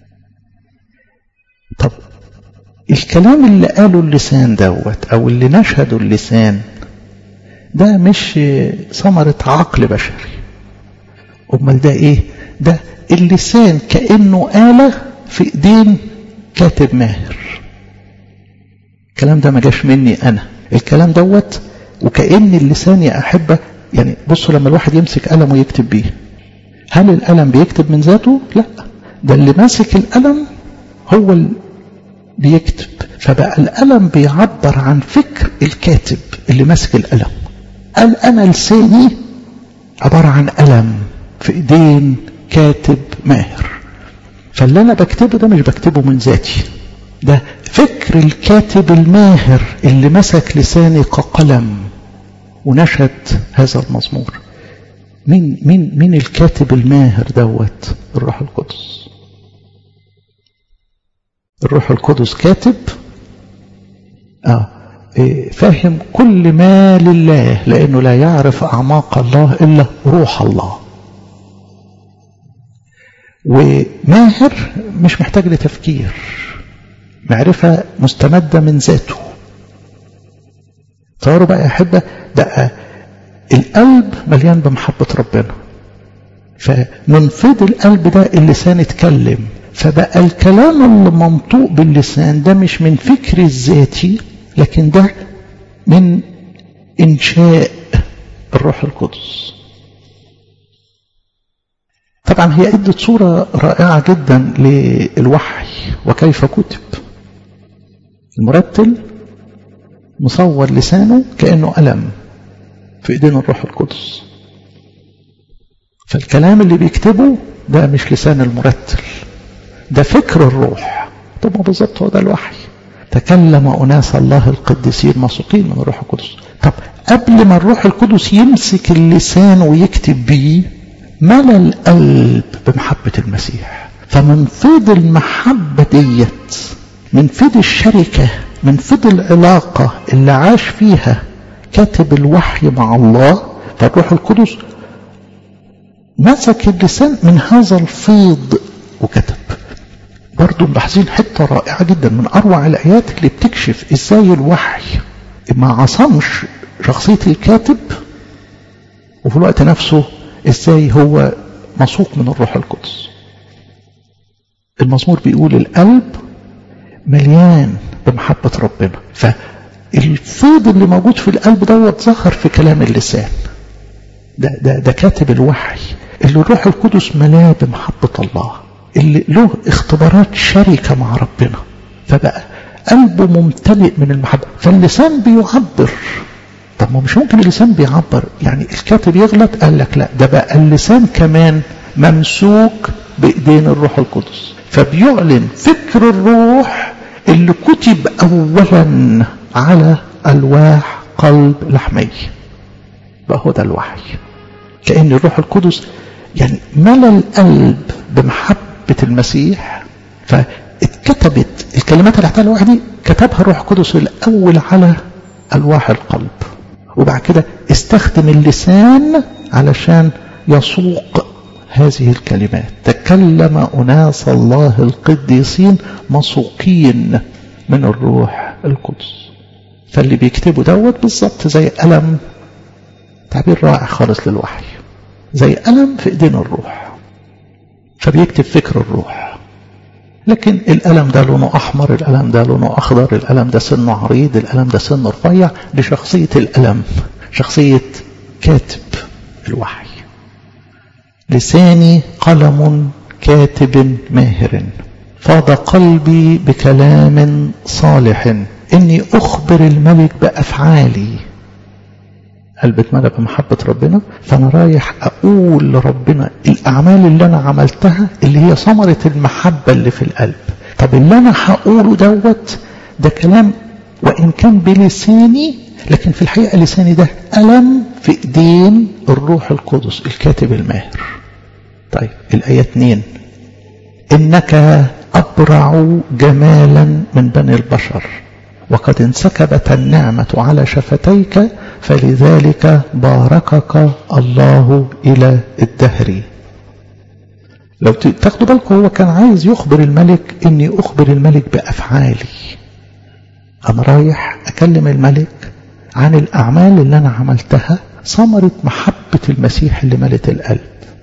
طب الكلام اللي قاله اللسان دوت أو اللي نشهده اللسان ده مش ثمرة عقل بشري أمال ده إيه ده اللسان كأنه آلة في إيدين كاتب ماهر الكلام ده ما جاش مني أنا الكلام دوت وكأن اللسان يا أحبة يعني بصوا لما الواحد يمسك قلم ويكتب بيه هل القلم بيكتب من ذاته؟ لا ده اللي ماسك القلم هو اللي بيكتب فبقى القلم بيعبر عن فكر الكاتب اللي ماسك القلم قال أنا لساني عبارة عن قلم في إيدين كاتب ماهر فاللي أنا بكتبه ده مش بكتبه من ذاتي ده فكر الكاتب الماهر اللي مسك لساني كقلم ونشد هذا المزمور مين مين مين الكاتب الماهر دوت الروح القدس الروح القدس كاتب اه إيه فاهم كل ما لله لانه لا يعرف اعماق الله الا روح الله وماهر مش محتاج لتفكير معرفة مستمدة من ذاته تصوروا بقى يا أحبة بقى القلب مليان بمحبة ربنا فمن فيض القلب ده اللسان اتكلم فبقى الكلام اللي منطوق باللسان ده مش من فكر الذاتي لكن ده من إنشاء الروح القدس طبعا هي ادت صورة رائعة جدا للوحي وكيف كتب المرتل مصور لسانه كأنه قلم في ايدين الروح القدس فالكلام اللي بيكتبه ده مش لسان المرتل ده فكر الروح طب ما بالظبط هو ده الوحي تكلم أناس الله القديسين مسوقين من الروح القدس طب قبل ما الروح القدس يمسك اللسان ويكتب بيه ملى القلب بمحبة المسيح فمن فيض المحبة ديت من فيض الشركة من فيض العلاقة اللي عاش فيها كاتب الوحي مع الله فالروح القدس مسك اللسان من هذا الفيض وكتب برضو ملاحظين حتة رائعة جدا من أروع الآيات اللي بتكشف إزاي الوحي ما عصمش شخصية الكاتب وفي الوقت نفسه إزاي هو مسوق من الروح القدس المزمور بيقول القلب مليان بمحبة ربنا فالفيض اللي موجود في القلب دوت ظهر في كلام اللسان ده, ده, ده كاتب الوحي اللي الروح القدس ملاه بمحبة الله اللي له اختبارات شركة مع ربنا فبقى قلبه ممتلئ من المحبة فاللسان بيعبر طب ما مش ممكن اللسان بيعبر يعني الكاتب يغلط قال لك لا ده بقى اللسان كمان ممسوك بإيدين الروح القدس فبيعلن فكر الروح اللي كتب أولا على ألواح قلب لحمي بقى هو ده الوحي كأن الروح القدس يعني ملى القلب بمحبة المسيح فاتكتبت الكلمات اللي على دي كتبها الروح القدس الأول على ألواح القلب وبعد كده استخدم اللسان علشان يسوق هذه الكلمات تكلم أناس الله القديسين مسوقين من الروح القدس فاللي بيكتبوا دوت بالظبط زي قلم تعبير رائع خالص للوحي زي قلم في ايدين الروح فبيكتب فكر الروح لكن القلم ده لونه احمر القلم ده لونه اخضر القلم ده سنه عريض القلم ده سنه رفيع لشخصيه القلم شخصيه كاتب الوحي لساني قلم كاتب ماهر فاض قلبي بكلام صالح اني اخبر الملك بافعالي قلب اتملى بمحبة ربنا فأنا رايح أقول لربنا الأعمال اللي أنا عملتها اللي هي ثمرة المحبة اللي في القلب طب اللي أنا هقوله دوت ده كلام وإن كان بلساني لكن في الحقيقة لساني ده قلم في إيدين الروح القدس الكاتب الماهر طيب الآية 2 إنك أبرع جمالا من بني البشر وقد انسكبت النعمة على شفتيك فلذلك باركك الله إلى الدهر لو تاخدوا بالكم هو كان عايز يخبر الملك إني أخبر الملك بأفعالي أنا رايح أكلم الملك عن الأعمال اللي أنا عملتها ثمرة محبة المسيح اللي ملت القلب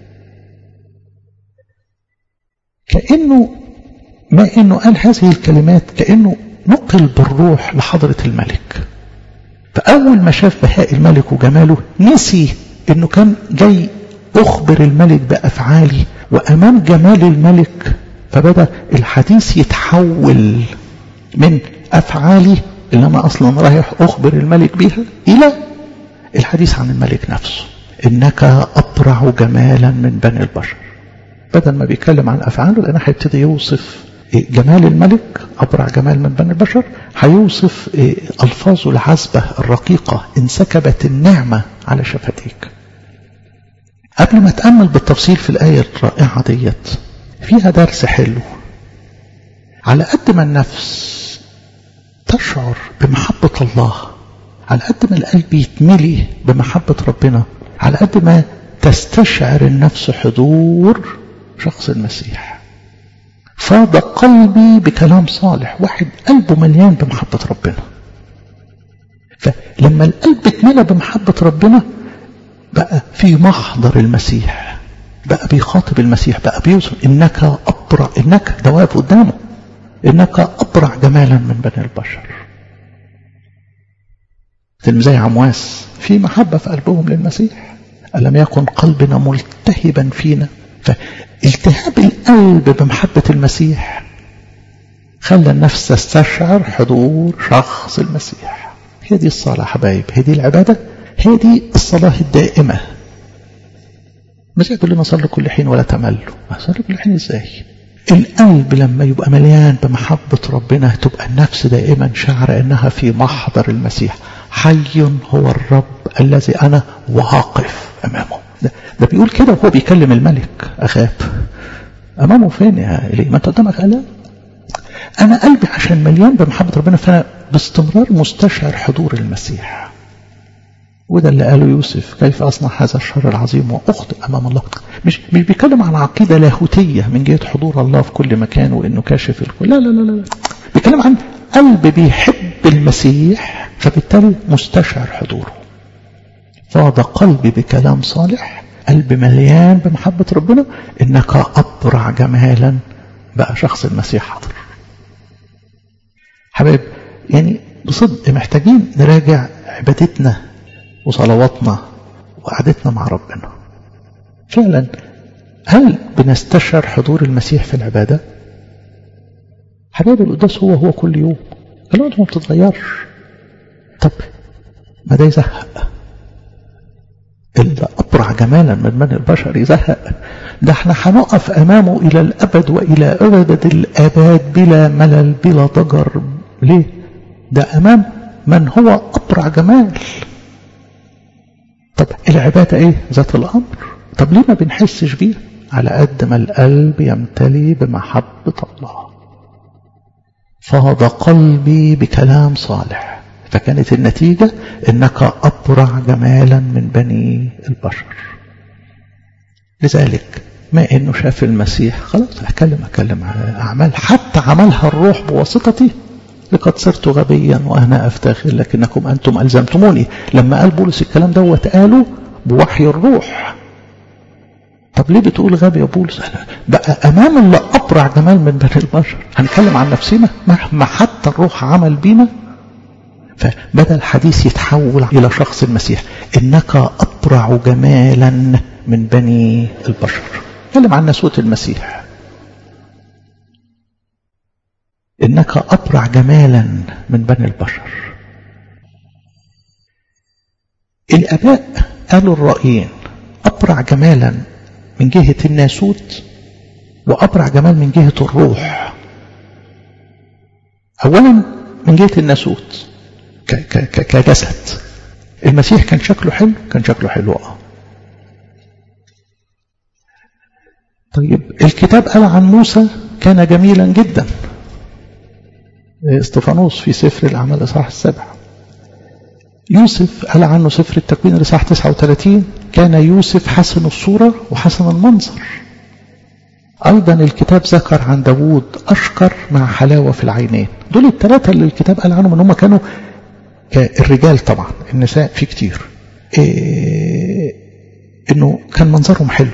كأنه ما إنه قال هذه الكلمات كأنه نقل بالروح لحضرة الملك فأول ما شاف بهاء الملك وجماله نسي إنه كان جاي أخبر الملك بأفعالي وأمام جمال الملك فبدأ الحديث يتحول من أفعالي اللي أنا أصلا رايح أخبر الملك بيها إلى الحديث عن الملك نفسه إنك أبرع جمالا من بني البشر بدل ما بيتكلم عن أفعاله لأنه هيبتدي يوصف جمال الملك أبرع جمال من بني البشر هيوصف ألفاظه العذبة الرقيقة انسكبت النعمة على شفتيك قبل ما أتأمل بالتفصيل في الآية الرائعة ديت فيها درس حلو على قد ما النفس تشعر بمحبة الله على قد ما القلب يتملي بمحبة ربنا على قد ما تستشعر النفس حضور شخص المسيح فاض قلبي بكلام صالح واحد قلبه مليان بمحبة ربنا فلما القلب اتملى بمحبة ربنا بقى في محضر المسيح بقى بيخاطب المسيح بقى بيوصف انك ابرع انك ده واقف قدامه انك ابرع جمالا من بني البشر زي عمواس في محبة في قلبهم للمسيح ألم يكن قلبنا ملتهبا فينا فالتهاب القلب بمحبة المسيح خلى النفس تستشعر حضور شخص المسيح هي دي الصلاة حبايب هي دي العبادة هي دي الصلاة الدائمة مش يقول لنا صلوا كل حين ولا تملوا صلوا كل حين ازاي القلب لما يبقى مليان بمحبة ربنا تبقى النفس دائما شعر انها في محضر المسيح حي هو الرب الذي انا واقف امامه ده, ده بيقول كده وهو بيكلم الملك اخاب امامه فين يا الي ما انت قدامك لا انا قلبي عشان مليان بمحبة ربنا فانا باستمرار مستشعر حضور المسيح وده اللي قاله يوسف كيف أصنع هذا الشر العظيم وأخطئ أمام الله مش مش بيتكلم عن عقيدة لاهوتية من جهة حضور الله في كل مكان وإنه كاشف الكل لا لا لا لا بيتكلم عن قلب بيحب المسيح فبالتالي مستشعر حضوره فاض قلبي بكلام صالح قلب مليان بمحبة ربنا إنك أبرع جمالا بقى شخص المسيح حاضر حبايب يعني بصدق محتاجين نراجع عبادتنا وصلواتنا وقعدتنا مع ربنا فعلا هل بنستشعر حضور المسيح في العبادة حبايب القداس هو هو كل يوم الوقت ما بتتغيرش طب ما ده يزهق اللي أبرع جمالا من بني البشر يزهق ده احنا هنقف أمامه إلى الأبد وإلى أبد الآباد بلا ملل بلا ضجر ليه ده أمام من هو أبرع جمال طب العبادة ايه ذات الأمر طب ليه ما بنحسش بيها على قد ما القلب يمتلي بمحبة الله فاض قلبي بكلام صالح فكانت النتيجة انك أبرع جمالا من بني البشر لذلك ما انه شاف المسيح خلاص اتكلم اتكلم على اعمال حتى عملها الروح بواسطتي لقد صرت غبيا وانا افتخر لكنكم انتم الزمتموني لما قال بولس الكلام دوت قالوا بوحي الروح طب ليه بتقول غبي يا بولس بقى امام اللي ابرع جمال من بني البشر هنتكلم عن نفسنا مهما حتى الروح عمل بينا فبدا الحديث يتحول الى شخص المسيح انك ابرع جمالا من بني البشر تكلم عن نسوة المسيح إنك أبرع جمالا من بني البشر الآباء قالوا الرأيين أبرع جمالا من جهة الناسوت وأبرع جمال من جهة الروح أولا من جهة الناسوت كجسد المسيح كان شكله حلو كان شكله حلو اه طيب الكتاب قال عن موسى كان جميلا جدا استفانوس في سفر الأعمال الإصحاح السابع يوسف قال عنه سفر التكوين الإصحاح 39 كان يوسف حسن الصورة وحسن المنظر أيضا الكتاب ذكر عن داوود أشكر مع حلاوة في العينين دول الثلاثة اللي الكتاب قال عنهم أن هم كانوا الرجال طبعا النساء في كتير إيه إنه كان منظرهم حلو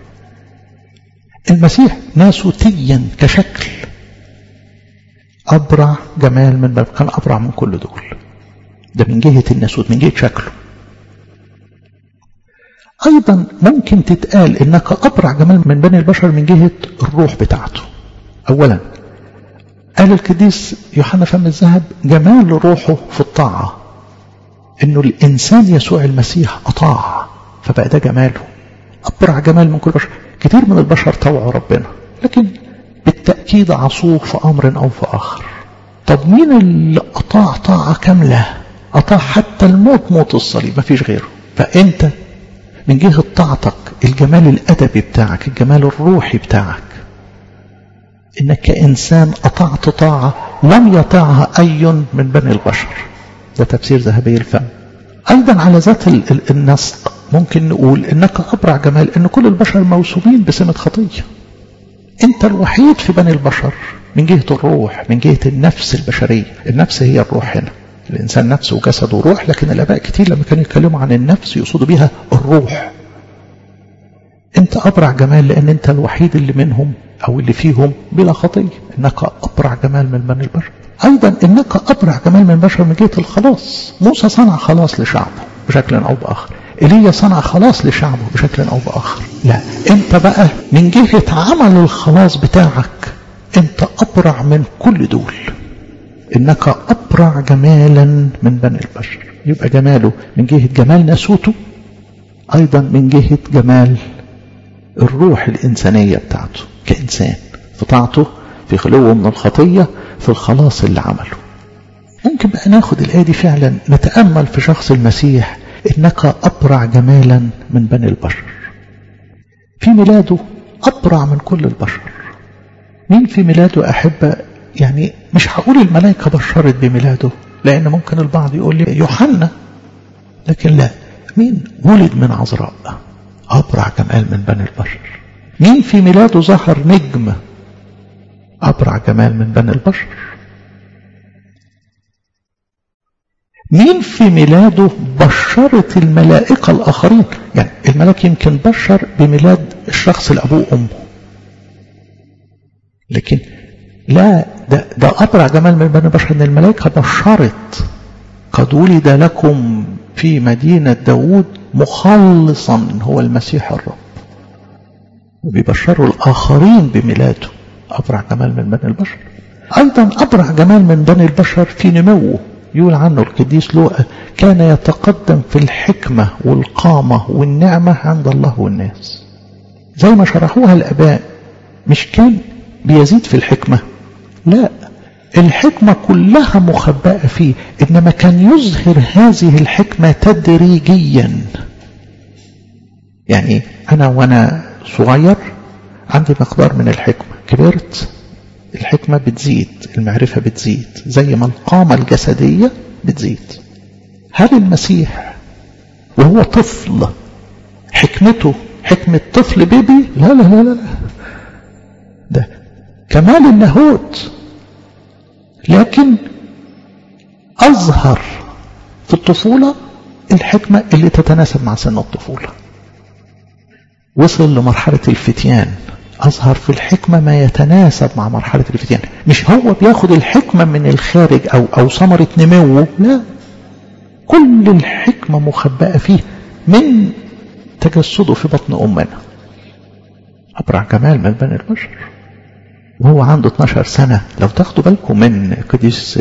المسيح ناسوتيا كشكل أبرع جمال من باب كان أبرع من كل دول ده من جهة الناسوت من جهة شكله أيضا ممكن تتقال إنك أبرع جمال من بني البشر من جهة الروح بتاعته أولا قال القديس يوحنا فم الذهب جمال روحه في الطاعة إنه الإنسان يسوع المسيح أطاع فبقى ده جماله أبرع جمال من كل بشر كتير من البشر طوعوا ربنا لكن بالتأكيد عصوه في أمر أو في آخر طب مين اللي أطاع طاعة كاملة أطاع حتى الموت موت الصليب ما فيش غيره فأنت من جهة طاعتك الجمال الأدبي بتاعك الجمال الروحي بتاعك إنك كإنسان أطعت طاعة لم يطعها أي من بني البشر ده تفسير ذهبي الفم أيضا على ذات النسق ممكن نقول إنك أبرع جمال إن كل البشر موسومين بسمة خطية أنت الوحيد في بني البشر من جهة الروح من جهة النفس البشرية النفس هي الروح هنا الإنسان نفسه وجسد وروح لكن الآباء كتير لما كانوا يتكلموا عن النفس يقصدوا بها الروح أنت أبرع جمال لأن أنت الوحيد اللي منهم أو اللي فيهم بلا خطية إنك أبرع جمال من بني البشر أيضا إنك أبرع جمال من البشر من جهة الخلاص موسى صنع خلاص لشعبه بشكل أو بآخر إيليا صنع خلاص لشعبه بشكل أو بآخر لا أنت بقى من جهة عمل الخلاص بتاعك أنت أبرع من كل دول إنك أبرع جمالا من بني البشر يبقى جماله من جهة جمال ناسوته أيضا من جهة جمال الروح الإنسانية بتاعته كإنسان في طاعته في خلوه من الخطية في الخلاص اللي عمله ممكن بقى ناخد الآية دي فعلا نتأمل في شخص المسيح إنك أبرع جمالا من بني البشر في ميلاده أبرع من كل البشر مين في ميلاده أحب يعني مش هقول الملائكة بشرت بميلاده لأن ممكن البعض يقول لي يوحنا لكن لا مين ولد من عذراء أبرع جمال من بني البشر مين في ميلاده ظهر نجم أبرع جمال من بني البشر مين في ميلاده بشرت الملائكة الآخرين يعني الملاك يمكن بشر بميلاد الشخص الأبوه أمه لكن لا ده, ده أبرع جمال من بني البشر أن الملائكة بشرت قد ولد لكم في مدينة داود مخلصا هو المسيح الرب وبيبشروا الآخرين بميلاده أبرع جمال من بني البشر أيضا أبرع جمال من بني البشر في نموه يقول عنه القديس لوقا كان يتقدم في الحكمة والقامة والنعمة عند الله والناس زي ما شرحوها الأباء مش كان بيزيد في الحكمة لا الحكمة كلها مخبأة فيه إنما كان يظهر هذه الحكمة تدريجيا يعني أنا وأنا صغير عندي مقدار من الحكمة كبرت الحكمة بتزيد المعرفة بتزيد زي ما القامة الجسدية بتزيد هل المسيح وهو طفل حكمته حكمة طفل بيبي لا لا لا لا ده كمال اللاهوت لكن أظهر في الطفولة الحكمة اللي تتناسب مع سن الطفولة وصل لمرحلة الفتيان أظهر في الحكمة ما يتناسب مع مرحلة الفتيان مش هو بياخد الحكمة من الخارج أو, أو ثمرة نموه لا كل الحكمة مخبأة فيه من تجسده في بطن أمنا أبرع جمال من بني البشر وهو عنده 12 سنة لو تاخدوا بالكم من قديس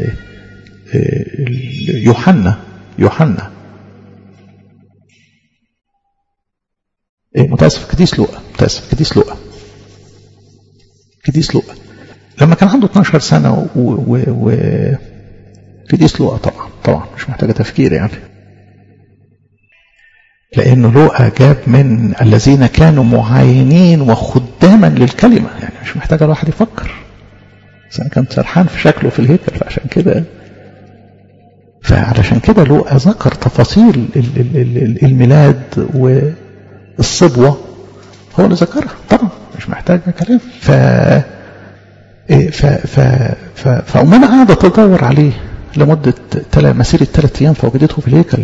يوحنا يوحنا متاسف قديس لوقا متاسف قديس لوقا قديس لوقا لما كان عنده 12 سنة و, و, و قديس لوقا طبعا طبعا مش محتاجة تفكير يعني لأنه لوقا جاب من الذين كانوا معاينين وخداما للكلمة يعني مش محتاج الواحد يفكر بس أنا كان سرحان في شكله في الهيكل فعشان كده فعلشان كده لوقا ذكر تفاصيل الميلاد والصبوة هو اللي ذكرها طبعا مش محتاج كلام ف ف ف ف فأمنا قاعدة تدور عليه لمدة تلا مسيرة ثلاث أيام فوجدته في الهيكل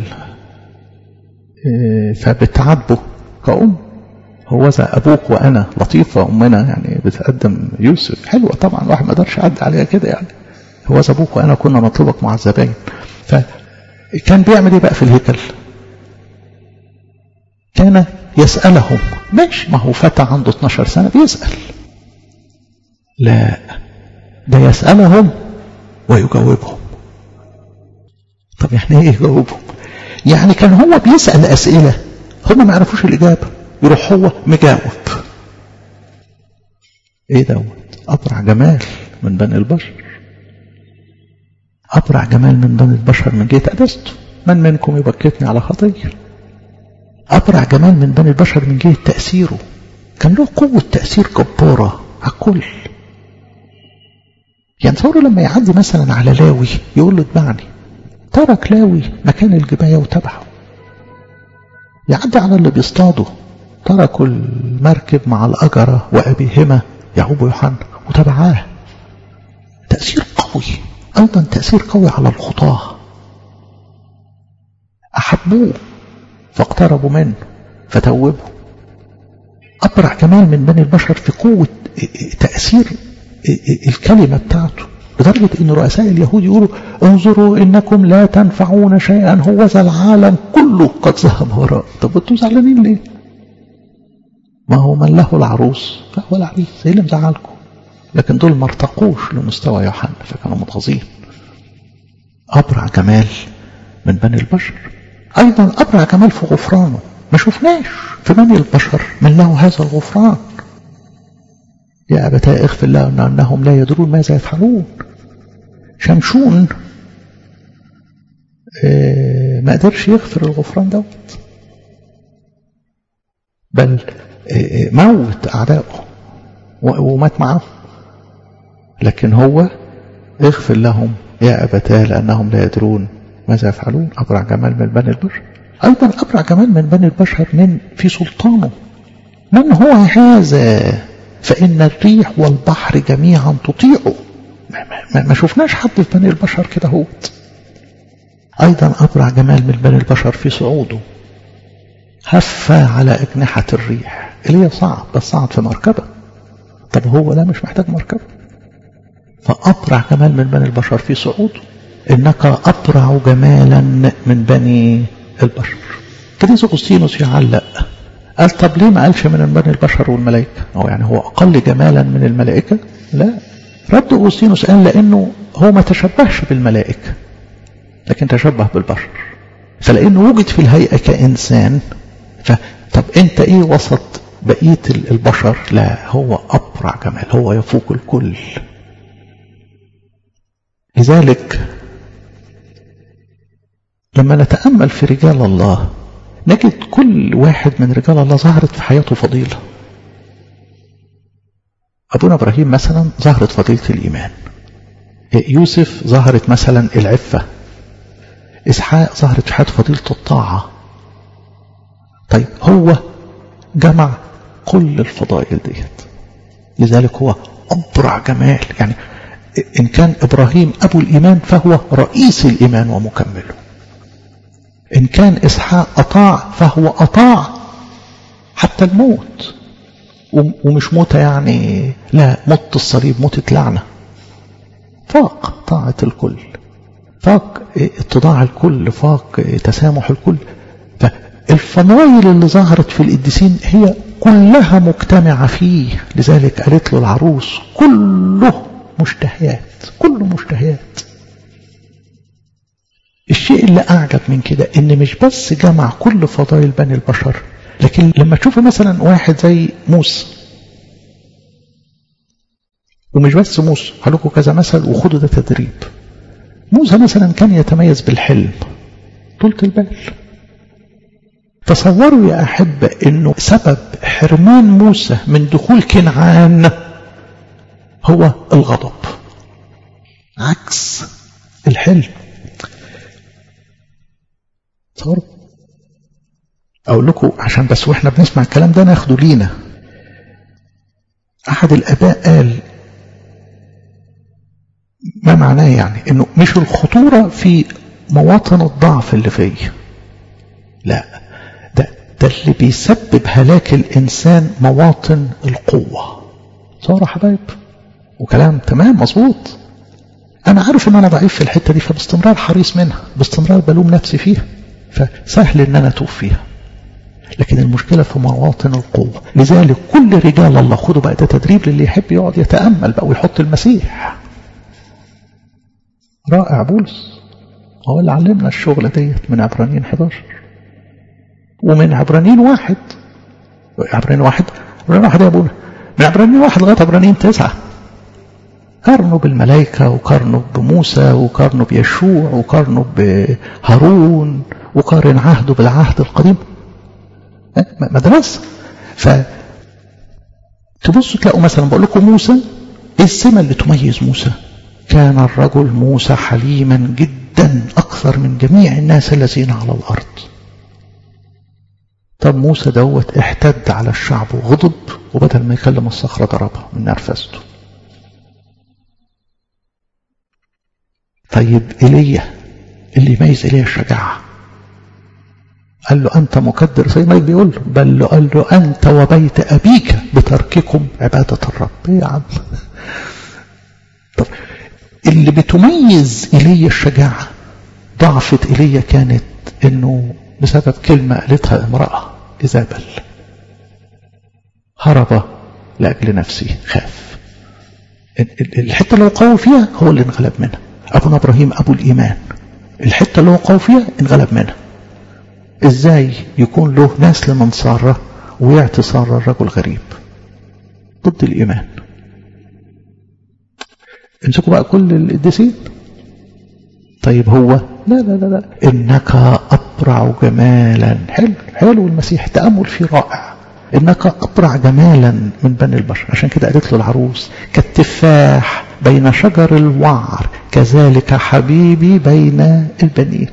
فبتعاتبه كأم هو ذا أبوك وأنا لطيفة أمنا يعني بتقدم يوسف حلوة طبعا الواحد ما قدرش يعدي عليها كده يعني هو ذا أبوك وأنا كنا نطلبك مع الزباين فكان بيعمل إيه بقى في الهيكل كان يسألهم ماشي ما هو فتى عنده 12 سنة بيسأل لا ده يسألهم ويجاوبهم طب يعني ايه يجاوبهم يعني كان هو بيسأل أسئلة هم ما يعرفوش الإجابة يروح هو مجاوب ايه دوت أبرع جمال من بني البشر أبرع جمال من بني البشر من جهة أدسته من منكم يبكتني على خطية أبرع جمال من بني البشر من جهة تأثيره كان له قوة تأثير جبارة على الكل يعني تصوروا لما يعدي مثلا على لاوي يقول له اتبعني ترك لاوي مكان الجباية وتبعه يعدي على اللي بيصطادوا تركوا المركب مع الأجرة وأبيهما يعقوب ويوحنا وتبعاه تأثير قوي أيضا تأثير قوي على الخطاة أحبوه فاقتربوا منه فتوبوا أبرع كمان من بني البشر في قوة تأثير الكلمة بتاعته لدرجة أن رؤساء اليهود يقولوا انظروا إنكم لا تنفعون شيئا هو ذا العالم كله قد ذهب وراء طب انتوا زعلانين ليه؟ ما هو من له العروس فهو العريس ايه اللي مزعلكم؟ لكن دول ما ارتقوش لمستوى يوحنا فكانوا متغاظين أبرع جمال من بني البشر أيضا أبرع جمال في غفرانه ما شفناش في بني البشر من له هذا الغفران يا أبتاء اغفر لهم أنهم لا يدرون ماذا يفعلون شمشون اه ما قدرش يغفر الغفران دوت بل اه موت أعدائه ومات معه لكن هو اغفر لهم يا أبتاه لأنهم لا يدرون ماذا يفعلون أبرع جمال من بني البشر أيضا أبرع جمال من بني البشر من في سلطانه من هو هذا فإن الريح والبحر جميعا تطيعه ما, ما, ما شفناش حد في بني البشر كده هوت أيضا أبرع جمال من بني البشر في صعوده هف على أجنحة الريح اللي هي صعب بس صعد في مركبة طب هو لا مش محتاج مركبة فأبرع جمال من بني البشر في صعوده إنك أبرع جمالا من بني البشر كريس أغسطينوس يعلق قال طب ليه ما قالش من بني البشر والملائكة هو يعني هو أقل جمالا من الملائكة لا رد أغسطينوس قال لأنه هو ما تشبهش بالملائكة لكن تشبه بالبشر فلأنه وجد في الهيئة كإنسان فطب أنت إيه وسط بقية البشر لا هو أبرع جمال هو يفوق الكل لذلك لما نتأمل في رجال الله نجد كل واحد من رجال الله ظهرت في حياته فضيلة أبونا إبراهيم مثلا ظهرت فضيلة الإيمان يوسف ظهرت مثلا العفة إسحاق ظهرت في حياته فضيلة الطاعة طيب هو جمع كل الفضائل ديت لذلك هو أبرع جمال يعني إن كان إبراهيم أبو الإيمان فهو رئيس الإيمان ومكمله إن كان إسحاق أطاع فهو أطاع حتى الموت ومش موتة يعني لا موت الصليب موتة لعنة فاق طاعة الكل فاق اتضاع الكل فاق تسامح الكل فالفضائل اللي ظهرت في القديسين هي كلها مجتمعة فيه لذلك قالت له العروس كله مشتهيات كله مشتهيات الشيء اللي أعجب من كده إن مش بس جمع كل فضائل بني البشر لكن لما تشوف مثلا واحد زي موسى ومش بس موسى هلكوا كذا مثل وخدوا ده تدريب موسى مثلا كان يتميز بالحلم طولة البال تصوروا يا أحبة أنه سبب حرمان موسى من دخول كنعان هو الغضب عكس الحلم تصوروا أقول لكم عشان بس وإحنا بنسمع الكلام ده ناخده لينا أحد الآباء قال ما معناه يعني إنه مش الخطورة في مواطن الضعف اللي فيا لا ده ده اللي بيسبب هلاك الإنسان مواطن القوة صار حبايب وكلام تمام مظبوط أنا عارف إن أنا ضعيف في الحتة دي فباستمرار حريص منها باستمرار بلوم نفسي فيها فسهل إن أنا أتوب فيها لكن المشكلة في مواطن القوة لذلك كل رجال الله خدوا بقى ده تدريب للي يحب يقعد يتأمل بقى ويحط المسيح رائع بولس هو اللي علمنا الشغلة ديت من عبرانيين 11 ومن عبرانيين واحد عبرانيين واحد عبرانيين واحد يا ابونا من عبرانيين واحد لغاية عبرانيين تسعة قارنوا بالملائكة وقارنوا بموسى وقارنوا بيشوع وقارنوا بهارون وقارن عهده بالعهد القديم مدرسة ف تبصوا تلاقوا مثلا بقول لكم موسى ايه السمة اللي تميز موسى كان الرجل موسى حليما جدا أكثر من جميع الناس الذين على الأرض طب موسى دوت احتد على الشعب وغضب وبدل ما يكلم الصخرة ضربها من نرفزته طيب إيليا اللي يميز إيليا الشجاعة قال له أنت مقدر زي ما بيقول له بل له قال له أنت وبيت أبيك بترككم عبادة الرب إيه يا عم طب اللي بتميز إيليا الشجاعة ضعفة إيليا كانت إنه بسبب كلمة قالتها امرأة إيزابل هرب لأجل نفسه خاف الحتة اللي هو قوي فيها هو اللي انغلب منها أبونا إبراهيم أبو الإيمان الحتة اللي هو قوي فيها انغلب منها إزاي يكون له نسل من سارة ويعطي سارة الرجل غريب ضد الإيمان امسكوا بقى كل القديسين طيب هو لا لا لا لا إنك أبرع جمالا حلو حلو المسيح تأمل فيه رائع إنك أبرع جمالا من بني البشر عشان كده قالت له العروس كالتفاح بين شجر الوعر كذلك حبيبي بين البنين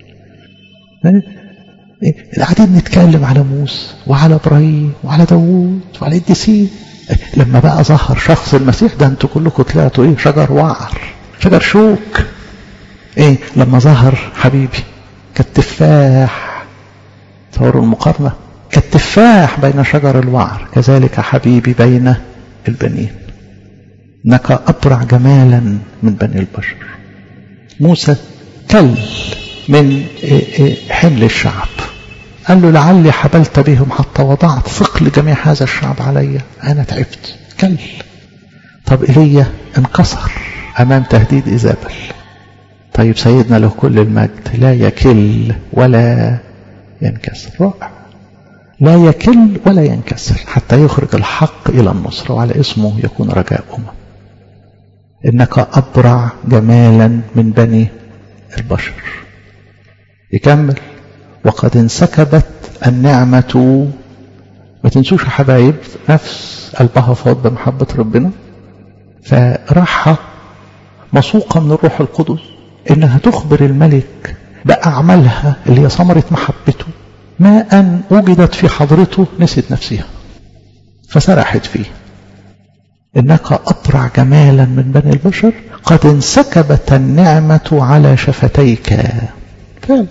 قاعدين نتكلم على موسى وعلى ابراهيم وعلى داوود وعلى الديسين لما بقى ظهر شخص المسيح ده انتوا كلكم طلعتوا ايه شجر وعر شجر شوك ايه لما ظهر حبيبي كالتفاح تصوروا المقارنه كالتفاح بين شجر الوعر كذلك حبيبي بين البنين انك ابرع جمالا من بني البشر موسى كل من حمل الشعب قال له لعلي حبلت بهم حتى وضعت ثقل جميع هذا الشعب علي أنا تعبت كل طب إيليا انكسر أمام تهديد إيزابل طيب سيدنا له كل المجد لا يكل ولا ينكسر رائع لا يكل ولا ينكسر حتى يخرج الحق إلى النصر وعلى اسمه يكون رجاء أمم إنك أبرع جمالا من بني البشر يكمل وقد انسكبت النعمة ما تنسوش يا حبايب نفس قلبها فاض بمحبة ربنا فراحة مسوقة من الروح القدس إنها تخبر الملك بأعمالها اللي هي ثمرة محبته ما أن وجدت في حضرته نسيت نفسها فسرحت فيه إنك أبرع جمالا من بني البشر قد انسكبت النعمة على شفتيك فعلا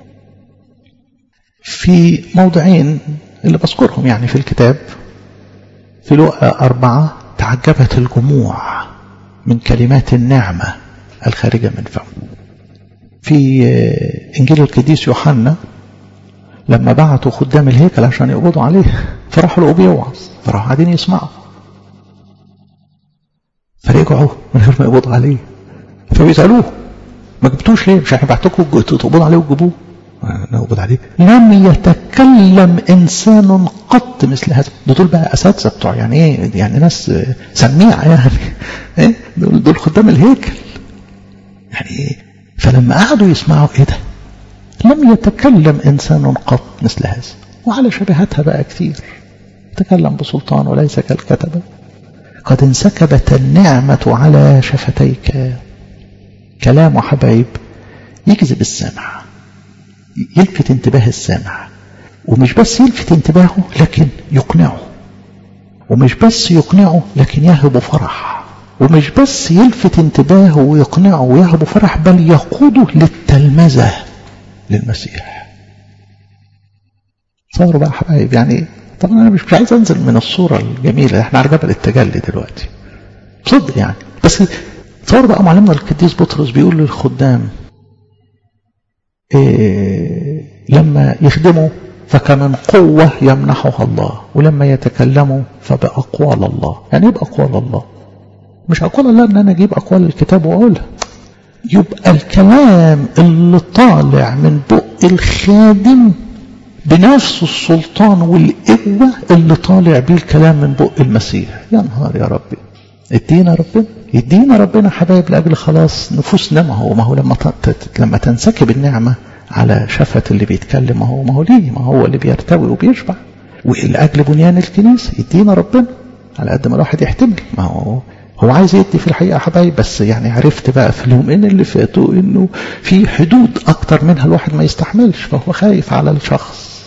في موضعين اللي بذكرهم يعني في الكتاب في لقى أربعة تعجبت الجموع من كلمات النعمة الخارجة من فمه في إنجيل القديس يوحنا لما بعتوا خدام الهيكل عشان يقبضوا عليه فراحوا لقوا بيوعظ فراحوا قاعدين يسمعوا فرجعوا من غير ما يقبضوا عليه فبيسألوه ما جبتوش ليه مش احنا بعتكم تقبضوا عليه وتجيبوه نقبض عليه لم يتكلم انسان قط مثل هذا دول بقى اساتذه بتوع يعني ايه يعني ناس سميعه يعني ايه دول, دول خدام الهيكل يعني ايه فلما قعدوا يسمعوا ايه ده لم يتكلم انسان قط مثل هذا وعلى شبهاتها بقى كثير تكلم بسلطان وليس كالكتبه قد انسكبت النعمة على شفتيك كلام حبايب يجذب السمع يلفت انتباه السامع ومش بس يلفت انتباهه لكن يقنعه ومش بس يقنعه لكن يهب فرح ومش بس يلفت انتباهه ويقنعه ويهب فرح بل يقوده للتلمذة للمسيح صاروا بقى حبايب يعني طبعا انا مش عايز انزل من الصورة الجميلة احنا على جبل التجلي دلوقتي بصدق يعني بس تصور بقى معلمنا القديس بطرس بيقول للخدام إيه لما يخدموا فكمن قوة يمنحها الله ولما يتكلموا فبأقوال الله يعني ايه بأقوال الله مش أقوال الله ان انا اجيب أقوال الكتاب واقولها يبقى الكلام اللي طالع من بق الخادم بنفس السلطان والقوة اللي طالع بيه الكلام من بق المسيح يا نهار يا ربي ادينا ربنا يدينا ربنا حبايب لأجل خلاص نفوسنا ما هو ما هو لما لما تنسكب النعمة على شفة اللي بيتكلم ما هو ما هو ليه ما هو اللي بيرتوي وبيشبع ولأجل بنيان الكنيسة يدينا ربنا على قد ما الواحد يحتمل ما هو هو عايز يدي في الحقيقة حبايب بس يعني عرفت بقى في اليومين اللي فاتوا انه في حدود اكتر منها الواحد ما يستحملش فهو خايف على الشخص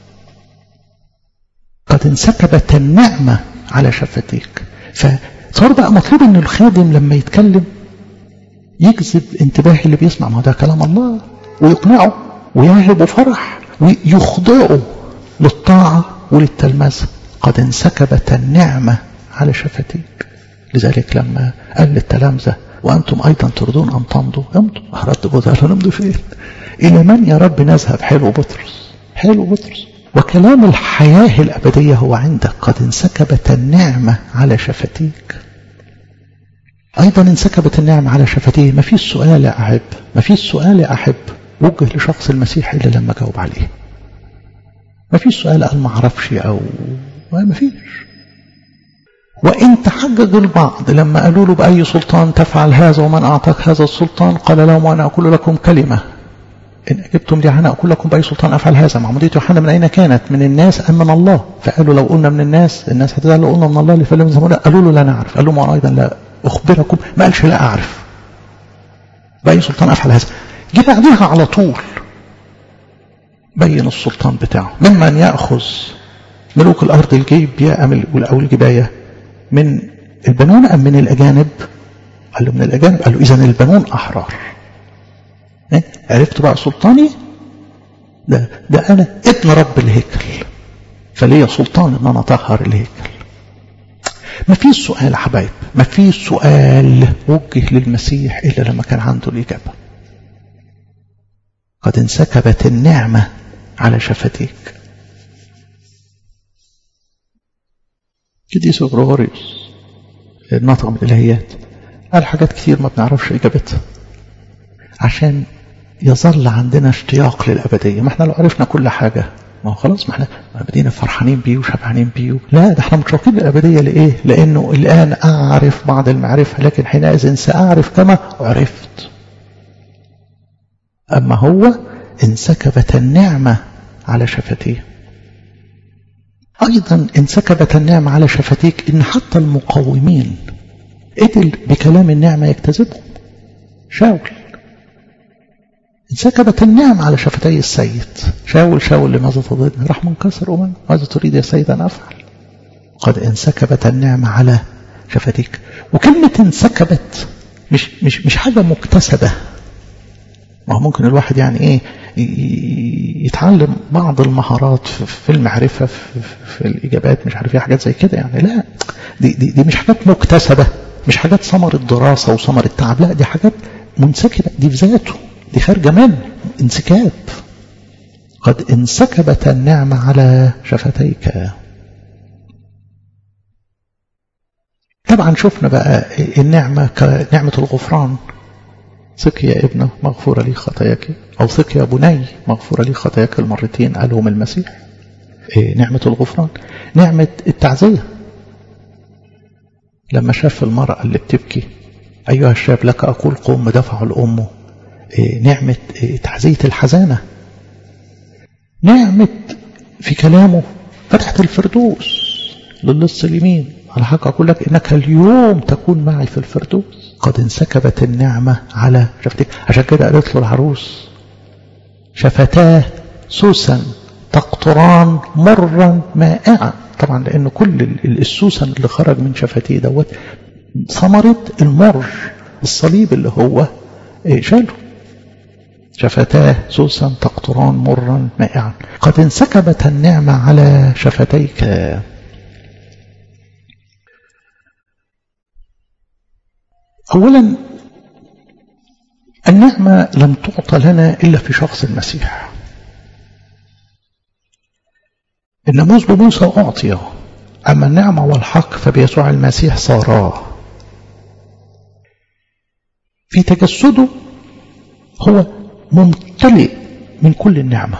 قد انسكبت النعمة على شفتيك فصار بقى مطلوب ان الخادم لما يتكلم يجذب انتباه اللي بيسمع ما ده كلام الله ويقنعه ويهب فرح ويخضعه للطاعة وللتلمذة قد انسكبت النعمة على شفتيك لذلك لما قال للتلامذة وأنتم أيضا تريدون أن تمضوا امضوا رد جوزها قال نمضوا فين إلى من يا رب نذهب حلو بطرس حلو بطرس وكلام الحياة الأبدية هو عندك قد انسكبت النعمة على شفتيك أيضا انسكبت النعمة على شفتيه ما فيش سؤال يا أحب ما فيش سؤال يا أحب وجه لشخص المسيح إلا لما جاوب عليه ما فيش سؤال قال ما اعرفش أو ما فيش وإن تحجج البعض لما قالوا له بأي سلطان تفعل هذا ومن أعطاك هذا السلطان قال لهم وأنا أقول لكم كلمة إن أجبتم لي أنا أقول لكم بأي سلطان أفعل هذا معمودية يوحنا من أين كانت من الناس أم من الله فقالوا لو قلنا من الناس الناس هتزعل لو قلنا من الله اللي فلم زمونا قالوا له لا نعرف قال لهم وأنا أيضا لا أخبركم ما قالش لا أعرف بأي سلطان أفعل هذا جه بعدها على طول بين السلطان بتاعه ممن يأخذ ملوك الأرض الجيب أو الجباية من البنون أم من الأجانب قال له من الأجانب قال له إذا البنون أحرار إيه؟ عرفت بقى سلطاني ده, ده أنا ابن رب الهيكل فليا سلطان أن أنا أطهر الهيكل ما فيش سؤال يا حبايب ما فيش سؤال وجه للمسيح إلا لما كان عنده الإجابة قد انسكبت النعمة على شفتيك قديس غريغوريوس الناطق بالإلهيات قال حاجات كتير ما بنعرفش إجابتها عشان يظل عندنا اشتياق للأبدية ما احنا لو عرفنا كل حاجة ما هو خلاص ما احنا بدينا فرحانين بيه وشبعانين بيه لا ده احنا متشوقين للأبدية لإيه لأنه الآن أعرف بعض المعرفة لكن حينئذ سأعرف كما عرفت أما هو انسكبت النعمة على شفتيه أيضا انسكبت النعمة على شفتيك إن حتى المقاومين قدر بكلام النعمة يكتذبهم شاول انسكبت النعمة على شفتي السيد شاول شاول لماذا تضربني راح منكسر أمم ماذا تريد يا سيد أن أفعل قد انسكبت النعمة على شفتيك وكلمة انسكبت مش مش مش حاجة مكتسبة ما هو ممكن الواحد يعني ايه يتعلم بعض المهارات في المعرفة في, في الإجابات مش عارف ايه حاجات زي كده يعني لا دي, دي, دي مش حاجات مكتسبة مش حاجات ثمر الدراسة وثمر التعب لا دي حاجات منسكبة دي في ذاته دي خارجة منه انسكاب قد انسكبت النعمة على شفتيك طبعا شفنا بقى النعمة كنعمة الغفران ثق يا ابنه مغفورة لي خطاياك أو ثق يا بني مغفورة لي خطاياك المرتين قالهم المسيح إيه نعمة الغفران نعمة التعزية لما شاف المرأة اللي بتبكي أيها الشاب لك أقول قوم دفع الأم إيه نعمة إيه تعزية الحزانة نعمة في كلامه فتحة الفردوس للص اليمين على حق أقول لك إنك اليوم تكون معي في الفردوس قد انسكبت النعمة على شفتك عشان كده قالت له العروس شفتاه سوسا تقطران مرا مائعا طبعا لأن كل السوسن اللي خرج من شفتيه دوت ثمرة المر الصليب اللي هو شاله شفتاه سوسا تقطران مرا مائعا قد انسكبت النعمة على شفتيك أولا النعمة لم تعطى لنا إلا في شخص المسيح الناموس بموسى أعطي أما النعمة والحق فبيسوع المسيح صارا في تجسده هو ممتلئ من كل النعمة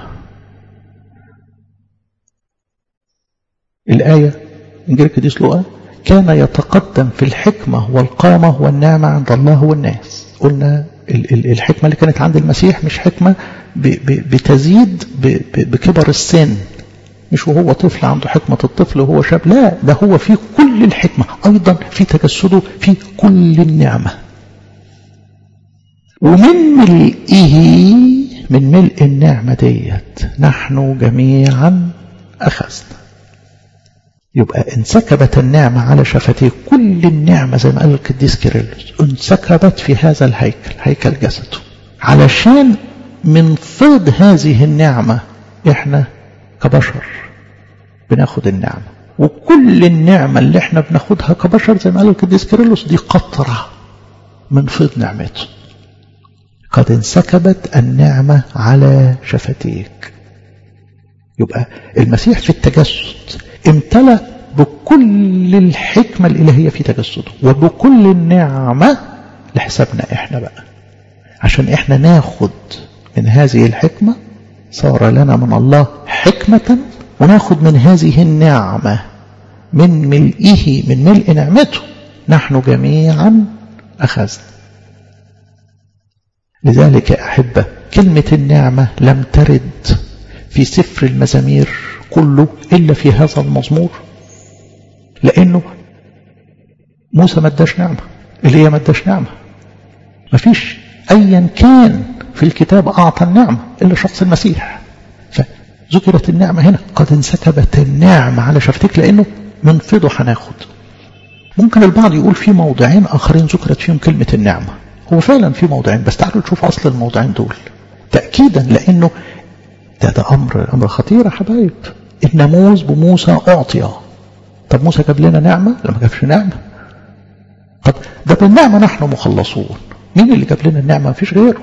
الآية إنجيل قديس لوقا كان يتقدم في الحكمة والقامة والنعمة عند الله والناس قلنا الحكمة اللي كانت عند المسيح مش حكمة بتزيد بكبر السن مش وهو طفل عنده حكمة الطفل وهو شاب لا ده هو في كل الحكمة أيضا في تجسده في كل النعمة ومن ملئه من ملء النعمة ديت نحن جميعا أخذنا يبقى انسكبت النعمة على شفتيه كل النعمة زي ما قال القديس كيرلس انسكبت في هذا الهيكل هيكل جسده علشان من فض هذه النعمة احنا كبشر بناخد النعمة وكل النعمة اللي احنا بناخدها كبشر زي ما قال القديس كيرلس دي قطرة من فض نعمته قد انسكبت النعمة على شفتيك يبقى المسيح في التجسد امتلأ بكل الحكمة الإلهية في تجسده وبكل النعمة لحسابنا احنا بقى عشان احنا ناخد من هذه الحكمة صار لنا من الله حكمة وناخد من هذه النعمة من ملئه من ملء نعمته نحن جميعا أخذنا لذلك يا أحبة كلمة النعمة لم ترد في سفر المزامير كله إلا في هذا المزمور لأنه موسى ما اداش نعمة إليه ما اداش نعمة ما فيش أيا كان في الكتاب أعطى النعمة إلا شخص المسيح فذكرت النعمة هنا قد انسكبت النعمة على شفتك لأنه من فضه هناخد ممكن البعض يقول في موضعين آخرين ذكرت فيهم كلمة النعمة هو فعلا في موضعين بس تعالوا نشوف أصل الموضعين دول تأكيدا لأنه ده ده أمر أمر خطير يا حبايب الناموس بموسى أعطي طب موسى جاب لنا نعمة لما جابش نعمة طب ده بالنعمة نحن مخلصون مين اللي جاب لنا النعمة مفيش غيره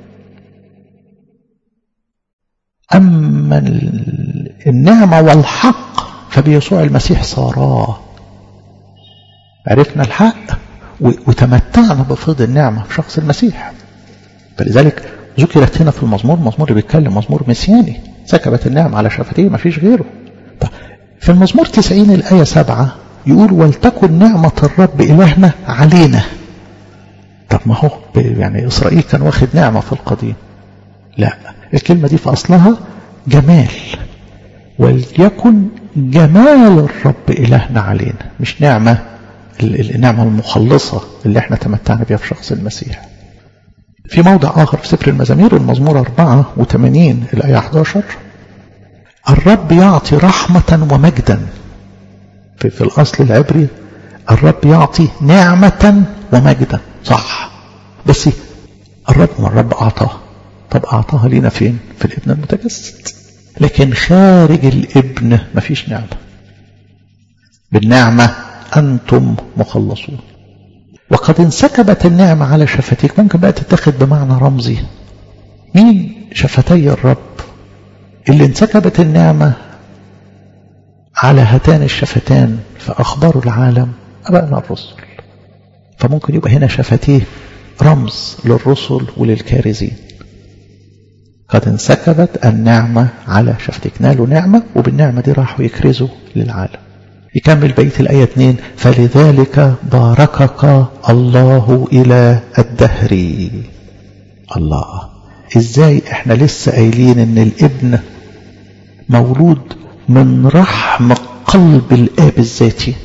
أما النعمة والحق فبيسوع المسيح صارا عرفنا الحق وتمتعنا بفضل النعمة في شخص المسيح فلذلك ذكرت هنا في المزمور مزمور اللي بيتكلم مزمور مسياني سكبت النعمة على شفتيه ما فيش غيره طيب في المزمور 90 الآية 7 يقول ولتكن نعمة الرب إلهنا علينا طب ما هو يعني إسرائيل كان واخد نعمة في القديم لا الكلمة دي في أصلها جمال وليكن جمال الرب إلهنا علينا مش نعمة النعمة المخلصة اللي احنا تمتعنا بها في شخص المسيح في موضع آخر في سفر المزامير المزمور 84 الآية 11 الرب يعطي رحمة ومجدا في, في الأصل العبري الرب يعطي نعمة ومجدا صح بس الرب ما الرب أعطاه طب أعطاها لنا فين في الابن المتجسد لكن خارج الابن مفيش نعمة بالنعمة أنتم مخلصون وقد انسكبت النعمة على شفتيك ممكن بقى تتخذ بمعنى رمزي مين شفتي الرب اللي انسكبت النعمة على هاتان الشفتان فأخبار العالم أبائنا الرسل فممكن يبقى هنا شفتيه رمز للرسل وللكارزين قد انسكبت النعمة على شفتك نالوا نعمة وبالنعمة دي راحوا يكرزوا للعالم يكمل بيت الآية 2 فلذلك باركك الله إلى الدهر الله ازاي احنا لسه قايلين ان الابن مولود من رحم قلب الاب الذاتي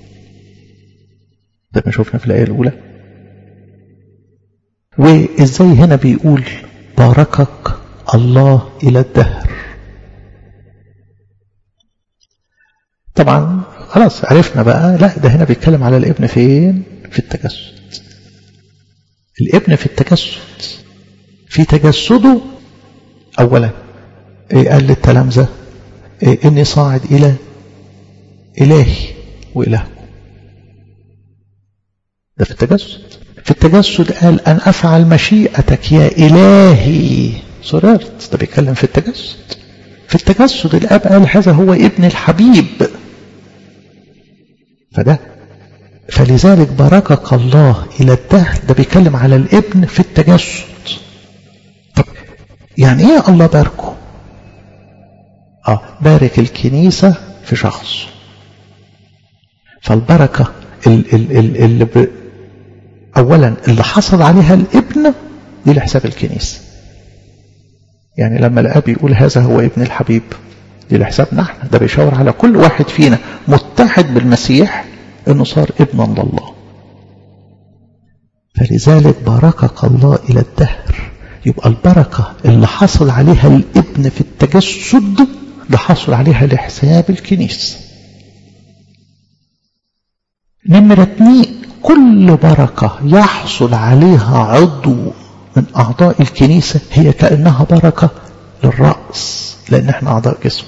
ده ما شفنا في الآية الأولى وازاي هنا بيقول باركك الله إلى الدهر طبعا خلاص عرفنا بقى لا ده هنا بيتكلم على الابن فين في التجسد الابن في التجسد في تجسده أولا إيه قال للتلامذة إيه إني صاعد إلى إلهي وإلهكم ده في التجسد في التجسد قال أن أفعل مشيئتك يا إلهي سررت ده بيتكلم في التجسد في التجسد الأب قال هذا هو ابن الحبيب فده فلذلك باركك الله إلى الدهر ده بيتكلم على الابن في التجسد طب يعني ايه الله باركه اه بارك الكنيسة في شخص فالبركة اللي ب... اولا اللي حصل عليها الابن دي لحساب الكنيسة يعني لما الاب يقول هذا هو ابن الحبيب دي لحسابنا احنا ده بيشاور على كل واحد فينا متحد بالمسيح انه صار ابنا لله فلذلك باركك الله الى الدهر يبقى البركة اللي حصل عليها الابن في التجسد ده حصل عليها لحساب الكنيسة نمرة اتنين كل بركة يحصل عليها عضو من أعضاء الكنيسة هي كأنها بركة للرأس لأن احنا أعضاء جسم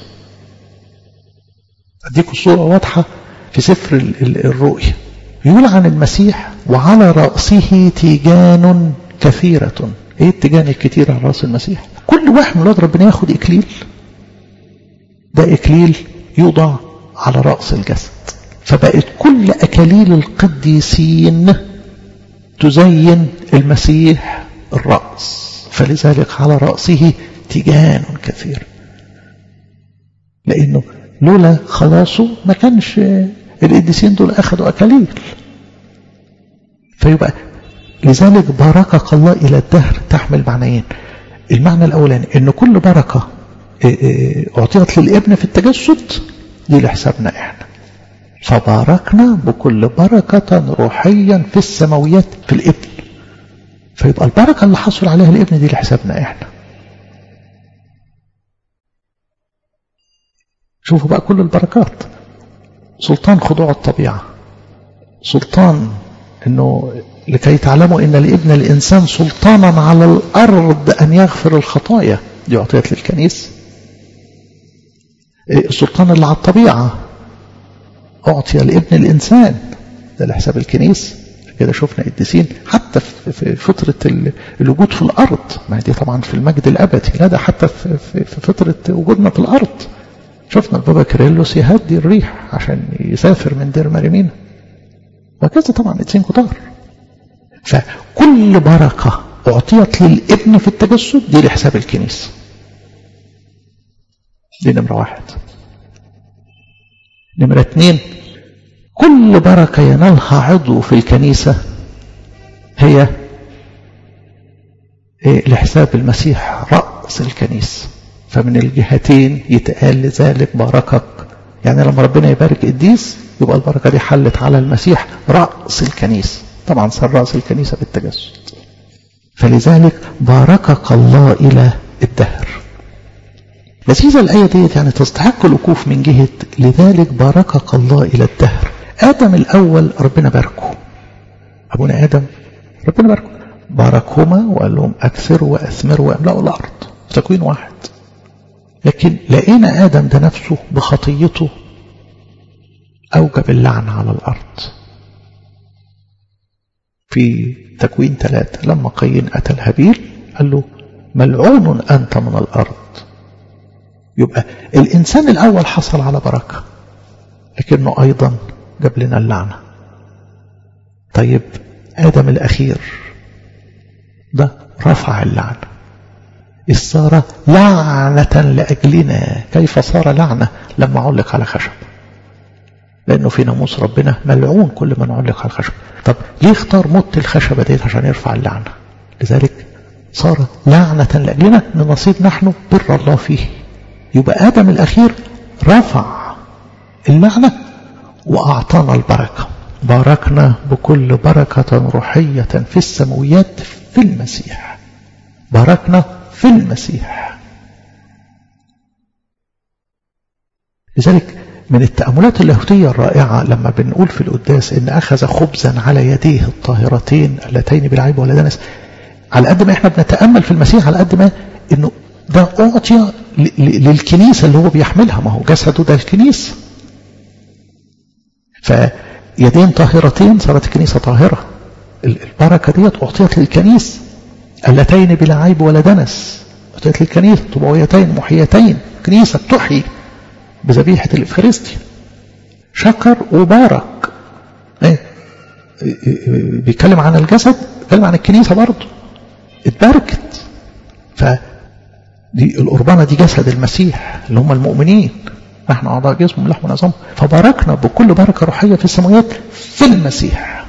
أديكم صورة واضحة في سفر الرؤيا يقول عن المسيح وعلى رأسه تيجان كثيرة ايه التيجان الكتير على رأس المسيح كل واحد من ولاد ربنا ياخد إكليل ده إكليل يوضع على رأس الجسد فبقت كل أكاليل القديسين تزين المسيح الرأس فلذلك على رأسه تيجان كثير لأنه لولا خلاصه ما كانش القديسين دول أخذوا أكاليل فيبقى لذلك باركك الله إلى الدهر تحمل معنيين المعنى الأولاني أن كل بركة أعطيت للابن في التجسد دي لحسابنا إحنا فباركنا بكل بركة روحيا في السماويات في الابن فيبقى البركة اللي حصل عليها الابن دي لحسابنا إحنا شوفوا بقى كل البركات سلطان خضوع الطبيعة سلطان انه لكي تعلموا ان لابن الانسان سلطانا على الارض ان يغفر الخطايا دي اعطيت للكنيسة السلطان اللي على الطبيعة اعطي لابن الانسان ده لحساب الكنيسة كده شفنا قديسين حتى في فترة الوجود في الارض ما دي طبعا في المجد الابدي لا ده حتى في فترة وجودنا في الارض شفنا البابا كيرلس يهدي الريح عشان يسافر من دير مريمينا وكذا طبعا اتسين كتار فكل بركة أعطيت للابن في التجسد دي لحساب الكنيسة دي نمرة واحد نمرة اتنين كل بركة ينالها عضو في الكنيسة هي لحساب المسيح رأس الكنيسة فمن الجهتين يتقال لذلك باركك يعني لما ربنا يبارك قديس يبقى البركة دي حلت على المسيح رأس الكنيسة طبعا صار رأس الكنيسة بالتجسد فلذلك باركك الله إلى الدهر لذيذة الآية دي يعني تستحق الوقوف من جهة لذلك باركك الله إلى الدهر آدم الأول ربنا باركه أبونا آدم ربنا باركه باركهما وقال لهم أكثروا وأثمروا وأملأوا الأرض تكوين واحد لكن لقينا آدم ده نفسه بخطيته أوجب اللعنة على الأرض في تكوين ثلاثة لما قايين قتل هابيل قال له ملعون أنت من الأرض يبقى الإنسان الأول حصل على بركة لكنه أيضا جاب لنا اللعنة طيب آدم الأخير ده رفع اللعنة إذ صار لعنة لأجلنا كيف صار لعنة لما علق على خشب لأنه في ناموس ربنا ملعون كل من علق على الخشب طب ليه اختار موت الخشبة ديت عشان يرفع اللعنة لذلك صار لعنة لأجلنا نصيب نحن بر الله فيه يبقى آدم الأخير رفع اللعنة وأعطانا البركة باركنا بكل بركة روحية في السماويات في المسيح باركنا في المسيح لذلك من التأملات اللاهوتية الرائعة لما بنقول في القداس إن أخذ خبزا على يديه الطاهرتين اللتين بالعيب ولا دنس على قد ما احنا بنتأمل في المسيح على قد ما إنه ده أعطي للكنيسة اللي هو بيحملها ما هو جسده ده الكنيسة فيدين طاهرتين صارت الكنيسة طاهرة البركة ديت أعطيت للكنيسة اللتين بلا عيب ولا دنس أعطيت للكنيسة طبويتين محيتين كنيسة بتحيي بذبيحة الإفخارستيا شكر وبارك ايه بيتكلم عن الجسد بيتكلم عن الكنيسة برضه اتباركت فدي القربانة دي جسد المسيح اللي هم المؤمنين نحن أعضاء جسم لحم ونظام فباركنا بكل بركة روحية في السماوات في المسيح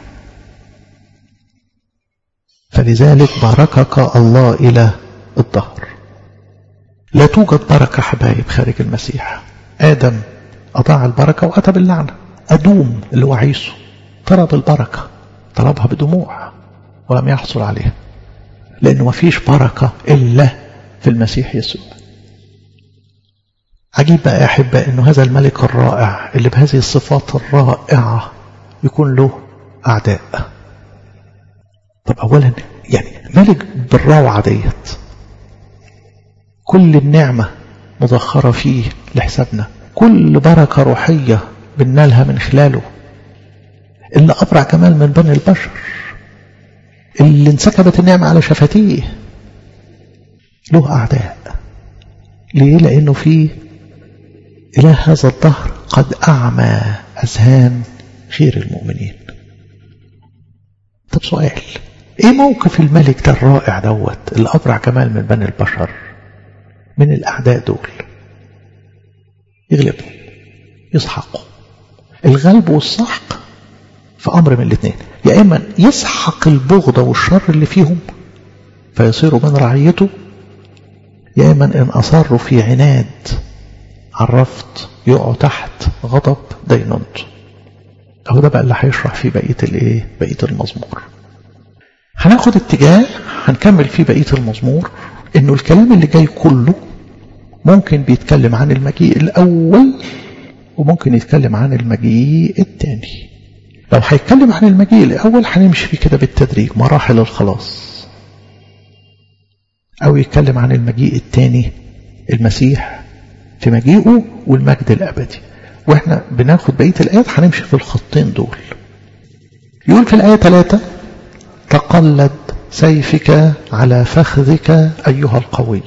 فلذلك باركك الله إلى الظهر لا توجد بركة حبايب خارج المسيح آدم أضاع البركة وأتى باللعنة أدوم اللي هو عيسو طلب البركة طلبها بدموع ولم يحصل عليها لأنه ما فيش بركة إلا في المسيح يسوع عجيب بقى يا أحبة أنه هذا الملك الرائع اللي بهذه الصفات الرائعة يكون له أعداء طب أولا يعني ملك بالروعة ديت كل النعمة مضخرة فيه لحسابنا كل بركة روحية بنالها من خلاله اللي أبرع كمال من بني البشر اللي انسكبت النعمة على شفتيه له أعداء ليه لأنه في إله هذا الدهر قد أعمى أذهان غير المؤمنين طب سؤال ايه موقف الملك ده الرائع دوت اللي أبرع كمال من بني البشر من الأعداء دول يغلبوا يسحقوا الغلب والسحق في أمر من الاثنين يا إما يسحق البغضة والشر اللي فيهم فيصيروا من رعيته يا إما إن أصروا في عناد عرفت يقعوا تحت غضب دينونته أهو ده بقى اللي هيشرح فيه بقية الإيه بقية المزمور هناخد اتجاه هنكمل فيه بقية المزمور إنه الكلام اللي جاي كله ممكن بيتكلم عن المجيء الأول وممكن يتكلم عن المجيء الثاني لو هيتكلم عن المجيء الأول هنمشي فيه كده بالتدريج مراحل الخلاص أو يتكلم عن المجيء الثاني المسيح في مجيئه والمجد الأبدي واحنا بناخد بقية الآيات هنمشي في الخطين دول يقول في الآية 3 تقلد سيفك على فخذك أيها القوي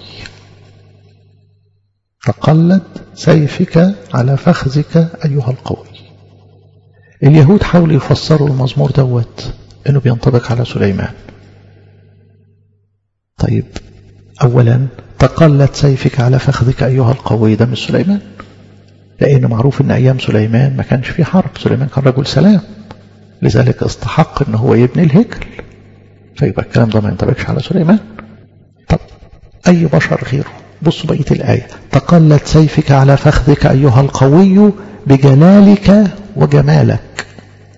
تقلد سيفك على فخذك أيها القوي اليهود حاولوا يفسروا المزمور دوت انه بينطبق على سليمان طيب اولا تقلت سيفك على فخذك أيها القوي ده مش سليمان لأن معروف أن أيام سليمان ما كانش في حرب سليمان كان رجل سلام لذلك استحق أن هو يبني الهيكل فيبقى الكلام ده ما ينطبقش على سليمان طب أي بشر غيره بصوا بقية الآية تقلت سيفك على فخذك أيها القوي بجلالك وجمالك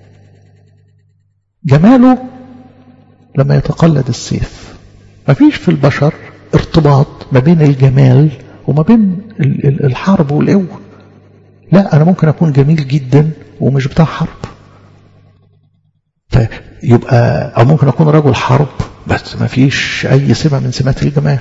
جماله لما يتقلد السيف ما فيش في البشر ارتباط ما بين الجمال وما بين الحرب والقوة لا أنا ممكن أكون جميل جدا ومش بتاع حرب فيبقى أو ممكن أكون رجل حرب بس ما فيش أي سمة من سمات الجمال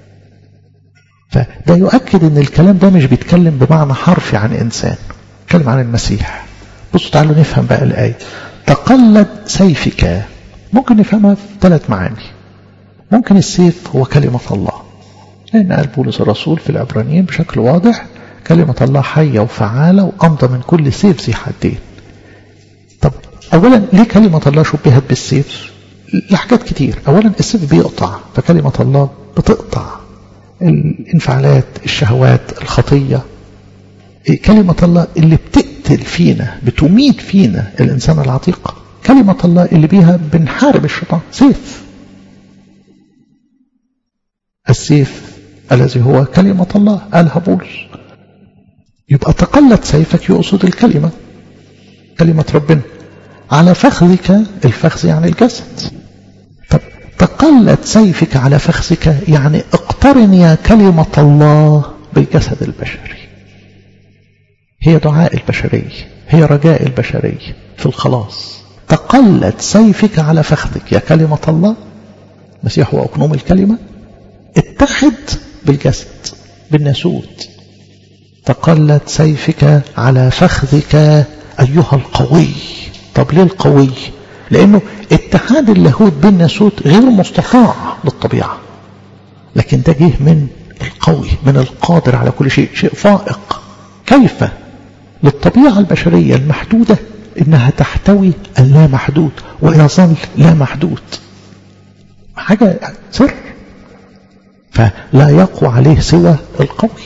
فده يؤكد ان الكلام ده مش بيتكلم بمعنى حرفي عن انسان بيتكلم عن المسيح بصوا تعالوا نفهم بقى الآية تقلد سيفك ممكن نفهمها في ثلاث معاني ممكن السيف هو كلمة الله لأن قال بولس الرسول في العبرانيين بشكل واضح كلمة الله حية وفعالة وأمضى من كل سيف ذي حدين طب أولا ليه كلمة الله شبهت بالسيف لحاجات كتير أولا السيف بيقطع فكلمة الله بتقطع الانفعالات الشهوات الخطية كلمة الله اللي بتقتل فينا بتميت فينا الإنسان العتيق كلمة الله اللي بيها بنحارب الشيطان سيف السيف الذي هو كلمة الله قالها بولس يبقى تقلد سيفك يقصد الكلمة كلمة ربنا على فخذك الفخذ يعني الجسد طب تقلد سيفك على فخذك يعني اقترن يا كلمة الله بالجسد البشري هي دعاء البشرية هي رجاء البشرية في الخلاص تقلد سيفك على فخذك يا كلمة الله مسيح وأقنوم الكلمة اتحد بالجسد بالناسوت تقلد سيفك على فخذك أيها القوي طب ليه القوي لأنه اتحاد اللاهوت بالناسوت غير مستطاع للطبيعة لكن ده جه من القوي من القادر على كل شيء شيء فائق كيف للطبيعة البشرية المحدودة إنها تحتوي اللا محدود ويظل لا محدود حاجة سر فلا يقوى عليه سوى القوي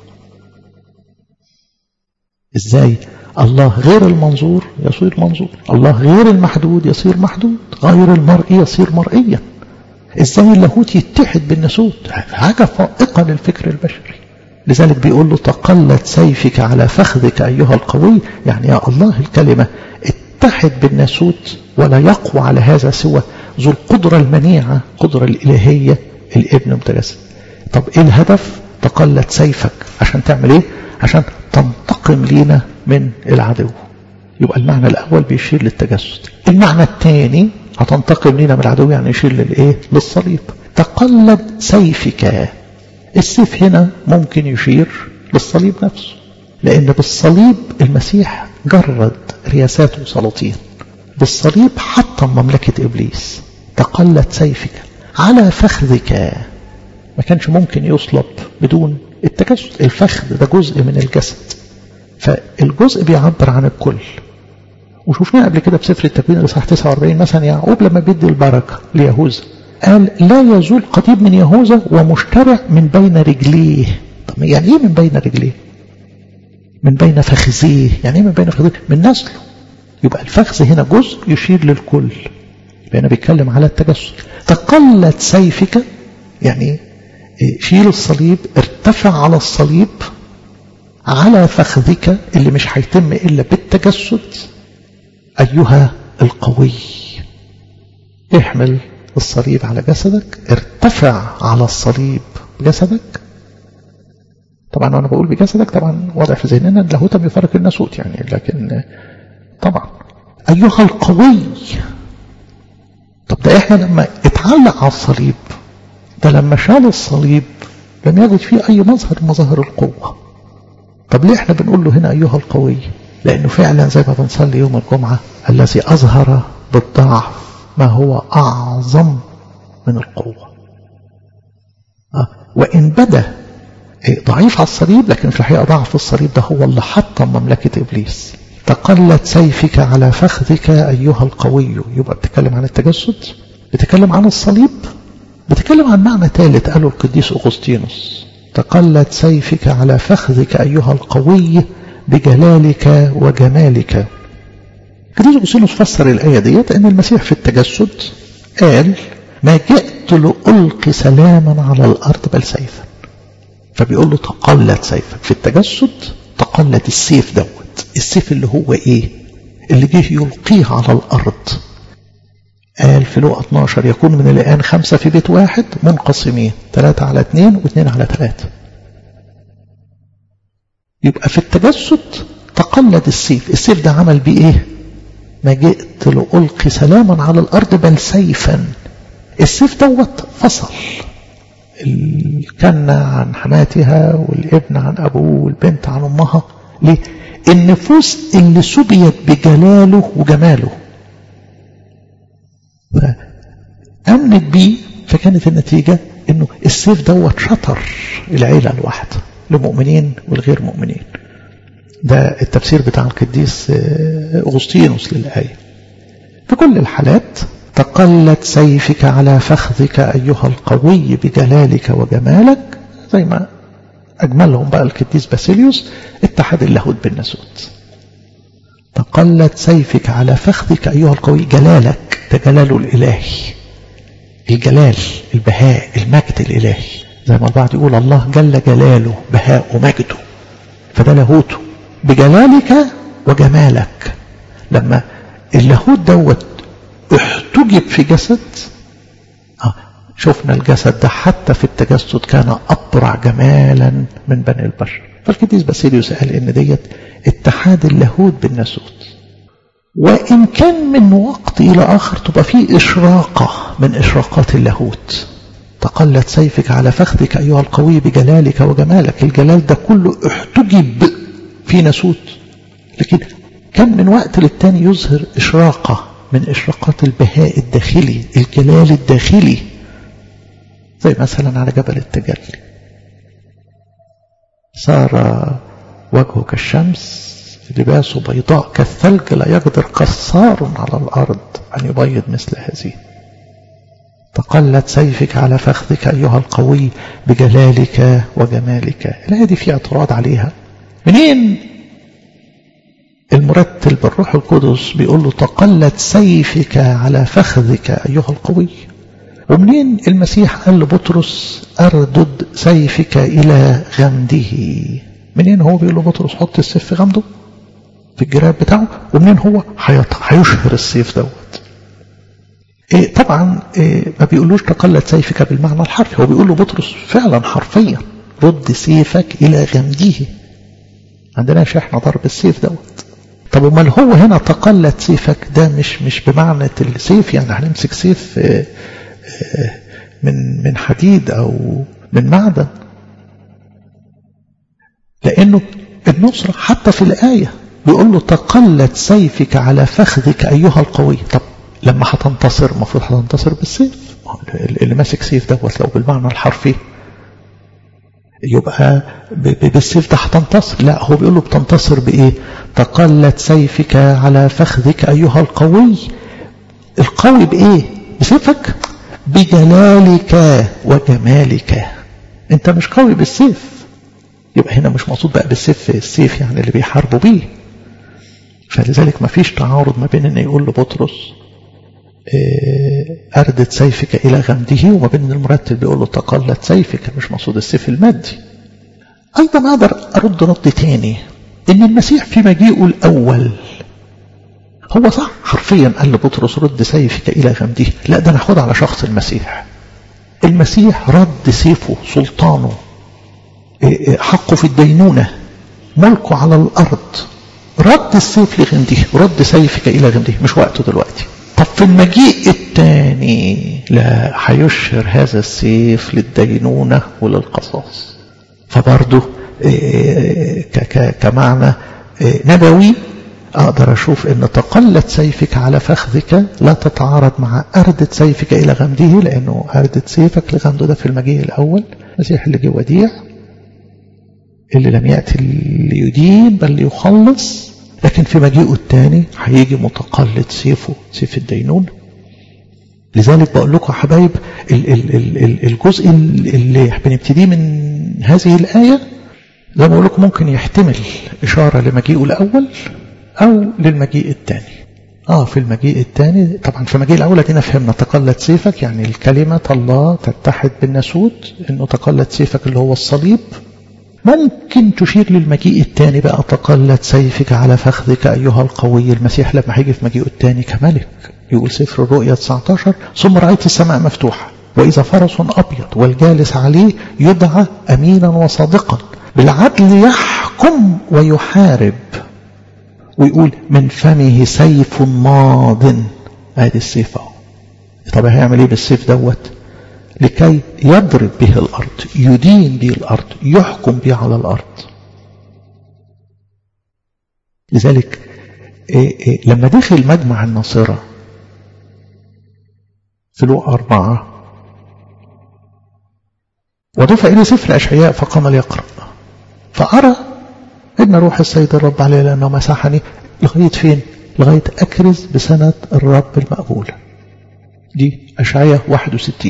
ازاي الله غير المنظور يصير منظور الله غير المحدود يصير محدود غير المرئي يصير مرئيا ازاي اللاهوت يتحد بالناسوت حاجة فائقة للفكر البشري لذلك بيقول له تقلد سيفك على فخذك أيها القوي يعني يا الله الكلمة اتحد بالناسوت ولا يقوى على هذا سوى ذو القدرة المنيعة القدرة الإلهية الابن متجسد طب ايه الهدف تقلد سيفك عشان تعمل ايه عشان تنتقم لينا من العدو يبقى المعنى الأول بيشير للتجسد المعنى الثاني هتنتقم لينا من العدو يعني يشير للايه للصليب تقلد سيفك السيف هنا ممكن يشير للصليب نفسه لأن بالصليب المسيح جرد رياسات وسلاطين بالصليب حطم مملكة إبليس تقلد سيفك على فخذك ما كانش ممكن يصلب بدون التجسد الفخذ ده جزء من الجسد فالجزء بيعبر عن الكل وشوفناه قبل كده في سفر التكوين الاصحاح 49 مثلا يعقوب لما بيدي البركه ليهوذا قال لا يزول قضيب من يهوذا ومشترع من بين رجليه طب يعني ايه من بين رجليه من بين فخذيه يعني ايه من بين فخذيه من نسله يبقى الفخذ هنا جزء يشير للكل يبقى هنا بيتكلم على التجسد تقلد سيفك يعني شيل الصليب ارتفع على الصليب على فخذك اللي مش هيتم إلا بالتجسد أيها القوي احمل الصليب على جسدك ارتفع على الصليب بجسدك طبعا وانا بقول بجسدك طبعا واضح في ذهننا اللاهوت بيفرق الناسوت يعني لكن طبعا ايها القوي طب ده احنا لما اتعلق على الصليب ده لما شال الصليب لم يجد فيه اي مظهر من مظاهر القوه طب ليه احنا بنقول له هنا ايها القوي لانه فعلا زي ما بنصلي يوم الجمعه الذي اظهر بالضعف ما هو اعظم من القوه أه وان بدا ضعيف على الصليب لكن في الحقيقه ضعف الصليب ده هو اللي حطم مملكه ابليس تقلد سيفك على فخذك ايها القوي يبقى بتتكلم عن التجسد بتتكلم عن الصليب بتكلم عن معنى ثالث قاله القديس أغسطينوس تقلت سيفك على فخذك أيها القوي بجلالك وجمالك القديس أغسطينوس فسر الآية ديت أن المسيح في التجسد قال ما جئت لألقي سلاما على الأرض بل سيفا فبيقول له تقلت سيفك في التجسد تقلت السيف دوت السيف اللي هو ايه اللي جه يلقيه على الأرض قال في لوقا 12 يكون من الآن خمسة في بيت واحد منقسمين ثلاثة على اثنين واثنين على ثلاثة يبقى في التجسد تقلد السيف السيف ده عمل بيه ايه ما جئت لألقي سلاما على الأرض بل سيفا السيف دوت فصل الكنة عن حماتها والابن عن أبوه والبنت عن أمها ليه النفوس اللي سبيت بجلاله وجماله فأمنت بيه فكانت النتيجة انه السيف دوت شطر العيلة الواحدة لمؤمنين والغير مؤمنين ده التفسير بتاع القديس أغسطينوس للآية في كل الحالات تقلت سيفك على فخذك أيها القوي بجلالك وجمالك زي ما أجملهم بقى القديس باسيليوس اتحاد اللاهوت بالناسوت تقلت سيفك على فخذك أيها القوي جلالك ده جلاله الإلهي الجلال البهاء المجد الإلهي زي ما البعض يقول الله جل جلاله بهاء ومجده فده لاهوته بجلالك وجمالك لما اللاهوت دوت احتجب في جسد آه شفنا الجسد ده حتى في التجسد كان أبرع جمالا من بني البشر فالقديس باسيليوس قال إن ديت اتحاد اللاهوت بالناسوت وإن كان من وقت إلى آخر تبقى فيه إشراقة من إشراقات اللاهوت تقلت سيفك على فخذك أيها القوي بجلالك وجمالك الجلال ده كله احتجب في ناسوت لكن كان من وقت للتاني يظهر إشراقة من إشراقات البهاء الداخلي الجلال الداخلي زي مثلا على جبل التجلي صار وجهه كالشمس لباسه بيضاء كالثلج لا يقدر قصار على الأرض أن يبيض مثل هذه تقلت سيفك على فخذك أيها القوي بجلالك وجمالك الآية دي في اعتراض عليها منين المرتل بالروح القدس بيقول له تقلت سيفك على فخذك أيها القوي ومنين المسيح قال لبطرس أردد سيفك إلى غمده منين هو بيقول له بطرس حط السيف في غمده في الجراب بتاعه ومنين هو هيشهر السيف دوت إيه طبعا إيه ما بيقولوش تقلت سيفك بالمعنى الحرفي هو بيقول له بطرس فعلا حرفيا رد سيفك إلى غمده عندناش احنا ضرب السيف دوت طب امال هو هنا تقلت سيفك ده مش مش بمعنى السيف يعني هنمسك سيف من من حديد او من معدن لانه النصرة حتى في الآية بيقول له تقلت سيفك على فخذك أيها القوي طب لما هتنتصر المفروض هتنتصر بالسيف اللي ماسك سيف دوت لو بالمعنى الحرفي يبقى بالسيف ده هتنتصر لا هو بيقول له بتنتصر بايه تقلت سيفك على فخذك ايها القوي القوي بايه بسيفك بجلالك وجمالك انت مش قوي بالسيف يبقى هنا مش مقصود بقى بالسيف السيف يعني اللي بيحاربوا بيه فلذلك ما فيش تعارض ما بين ان يقول لبطرس أردت سيفك إلى غمده وما بين المرتب بيقول له تقلت سيفك مش مقصود السيف المادي أيضا أقدر أرد رد تاني إن المسيح في مجيئه الأول هو صح حرفيا قال لبطرس رد سيفك إلى غمده لا ده ناخد على شخص المسيح المسيح رد سيفه سلطانه حقه في الدينونة ملكه على الأرض رد السيف لغمده رد سيفك إلى غمده مش وقته دلوقتي طب في المجيء الثاني لا هيشهر هذا السيف للدينونة وللقصاص فبرضه كمعنى نبوي أقدر أشوف أن تقلت سيفك على فخذك لا تتعارض مع أردة سيفك إلى غمده لأنه أردة سيفك لغمده ده في المجيء الأول المسيح اللي جه وديع اللي لم يأتي ليدين بل ليخلص لكن في مجيئه الثاني هيجي متقلد سيفه سيف الدينون لذلك بقول لكم يا حبايب الجزء اللي بنبتديه من هذه الآية زي ما بقول لكم ممكن يحتمل إشارة لمجيئه الأول أو للمجيء الثاني آه في المجيء الثاني طبعا في المجيء الأول دينا فهمنا تقلت سيفك يعني الكلمة الله تتحد بالناسوت إنه تقلت سيفك اللي هو الصليب ممكن تشير للمجيء الثاني بقى تقلت سيفك على فخذك أيها القوي المسيح لما هيجي في مجيئه الثاني كملك يقول سفر الرؤيا 19 ثم رأيت السماء مفتوحة وإذا فرس أبيض والجالس عليه يدعى أمينا وصادقا بالعدل يحكم ويحارب ويقول من فمه سيف ماض ادي السيف اهو طب هيعمل ايه بالسيف دوت لكي يضرب به الارض يدين به الارض يحكم به على الارض لذلك إيه إيه لما دخل مجمع الناصرة في لوقا أربعة وضف إلى سفر أشعياء فقام ليقرأ فأرى إن روح السيد الرب عليه لأنه مسحني لغاية فين لغاية أكرز بسنة الرب المقبولة دي أشعية 61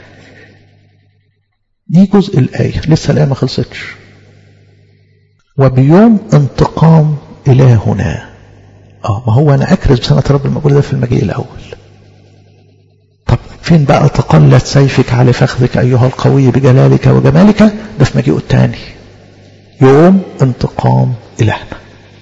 دي جزء الآية لسه الآية ما خلصتش وبيوم انتقام إلهنا اه ما هو أنا أكرز بسنة الرب المقبولة ده في المجيء الأول طب فين بقى تقلت سيفك على فخذك أيها القوي بجلالك وجمالك ده في مجيئه الثاني يوم انتقام إلهنا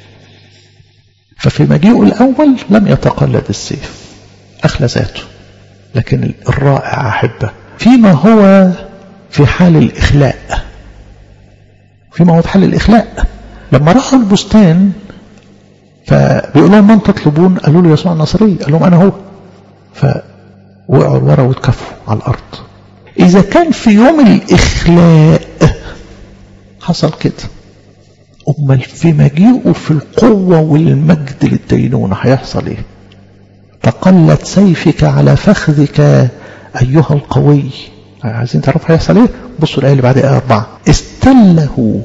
ففي مجيئه الأول لم يتقلد السيف أخلى ذاته لكن الرائع أحبه فيما هو في حال الإخلاء فيما هو في حال الإخلاء لما راحوا البستان فبيقول لهم من تطلبون قالوا له يسوع النصري قال لهم أنا هو فوقعوا ورا واتكفوا على الأرض إذا كان في يوم الإخلاء حصل كده أمال في مجيئه في القوة والمجد للدينونة هيحصل إيه تقلت سيفك على فخذك أيها القوي عايزين تعرفوا هيحصل إيه بصوا الآية اللي بعد آية أربعة استله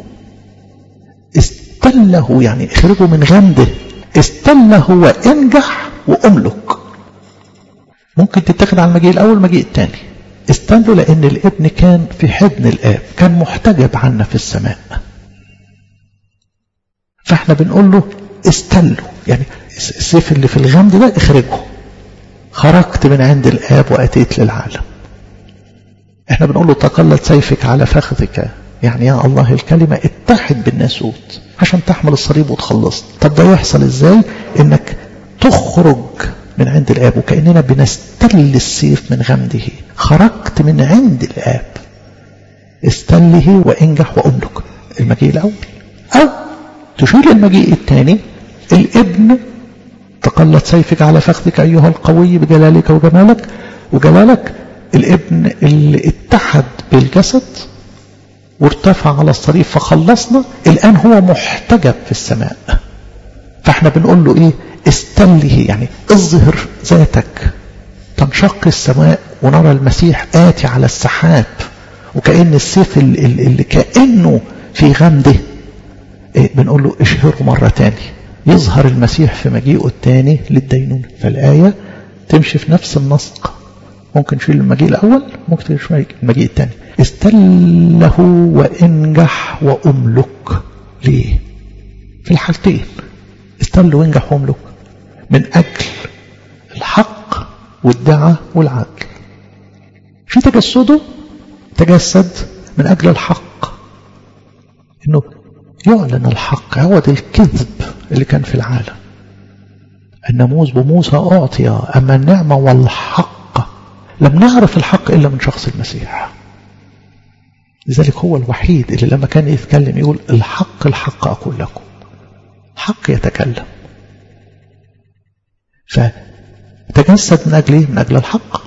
استله يعني اخرجوا من غمده استله وانجح واملك ممكن تتاخد على المجيء الاول المجيء الثاني استنوا لان الابن كان في حضن الاب كان محتجب عنا في السماء فاحنا بنقول له استلوا يعني السيف اللي في الغمد ده اخرجه خرجت من عند الاب واتيت للعالم احنا بنقول له تقلت سيفك على فخذك يعني يا الله الكلمة اتحد بالناسوت عشان تحمل الصليب وتخلص طب ده يحصل ازاي انك تخرج من عند الاب وكأننا بنستل السيف من غمده خرجت من عند الاب استله وانجح واملك المجيء الاول او تشير للمجيء الثاني الابن تقلت سيفك على فخذك ايها القوي بجلالك وجمالك وجلالك الابن اللي اتحد بالجسد وارتفع على الصليب فخلصنا الآن هو محتجب في السماء فاحنا بنقول له ايه استله يعني اظهر ذاتك تنشق السماء ونرى المسيح آتي على السحاب وكأن السيف اللي, اللي كأنه في غمده إيه بنقول له اشهره مرة تاني يظهر المسيح في مجيئه الثاني للدينون فالآية تمشي في نفس النسق ممكن تشيل المجيء الأول ممكن تشيل المجيء الثاني استله وانجح واملك ليه في الحالتين استل وانجح واملك من اجل الحق والدعاء والعدل في تجسده تجسد من اجل الحق انه يعلن الحق عوض الكذب اللي كان في العالم الناموس بموسى اعطي اما النعمه والحق لم نعرف الحق الا من شخص المسيح لذلك هو الوحيد اللي لما كان يتكلم يقول الحق الحق أقول لكم حق يتكلم فتجسد من أجل إيه؟ من أجل الحق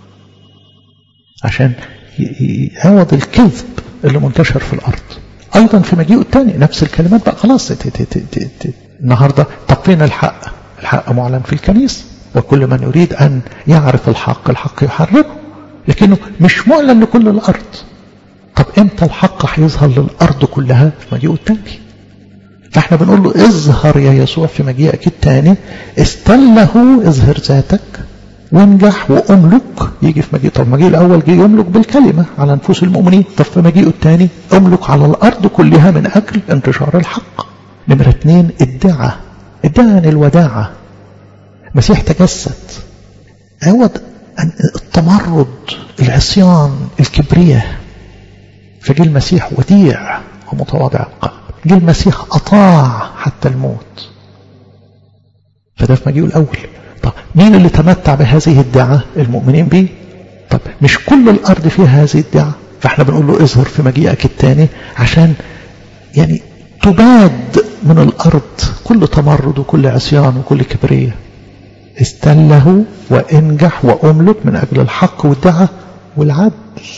عشان يعوض الكذب اللي منتشر في الأرض أيضا في مجيئه الثاني نفس الكلمات بقى خلاص النهاردة طب فين الحق الحق معلن في الكنيسة وكل من يريد أن يعرف الحق الحق يحرره لكنه مش معلن لكل الأرض طب امتى الحق هيظهر للأرض كلها في مجيئه الثاني فاحنا بنقول له اظهر يا يسوع في مجيئك الثاني استله اظهر ذاتك وانجح واملك يجي في مجيء طب مجيء الاول جه يملك بالكلمه على نفوس المؤمنين طب في مجيئه الثاني املك على الارض كلها من اجل انتشار الحق نمره اثنين ادعى ادعى عن الوداعه مسيح تجسد عوض التمرد العصيان الكبرياء فجه المسيح وديع ومتواضع القلب جه المسيح أطاع حتى الموت فده في مجيئه الأول طب مين اللي تمتع بهذه الدعاء المؤمنين به طب مش كل الأرض فيها هذه الدعاء فاحنا بنقول له اظهر في مجيئك الثاني عشان يعني تباد من الأرض كل تمرد وكل عصيان وكل كبرية استله وانجح وأملك من أجل الحق والدعاء والعدل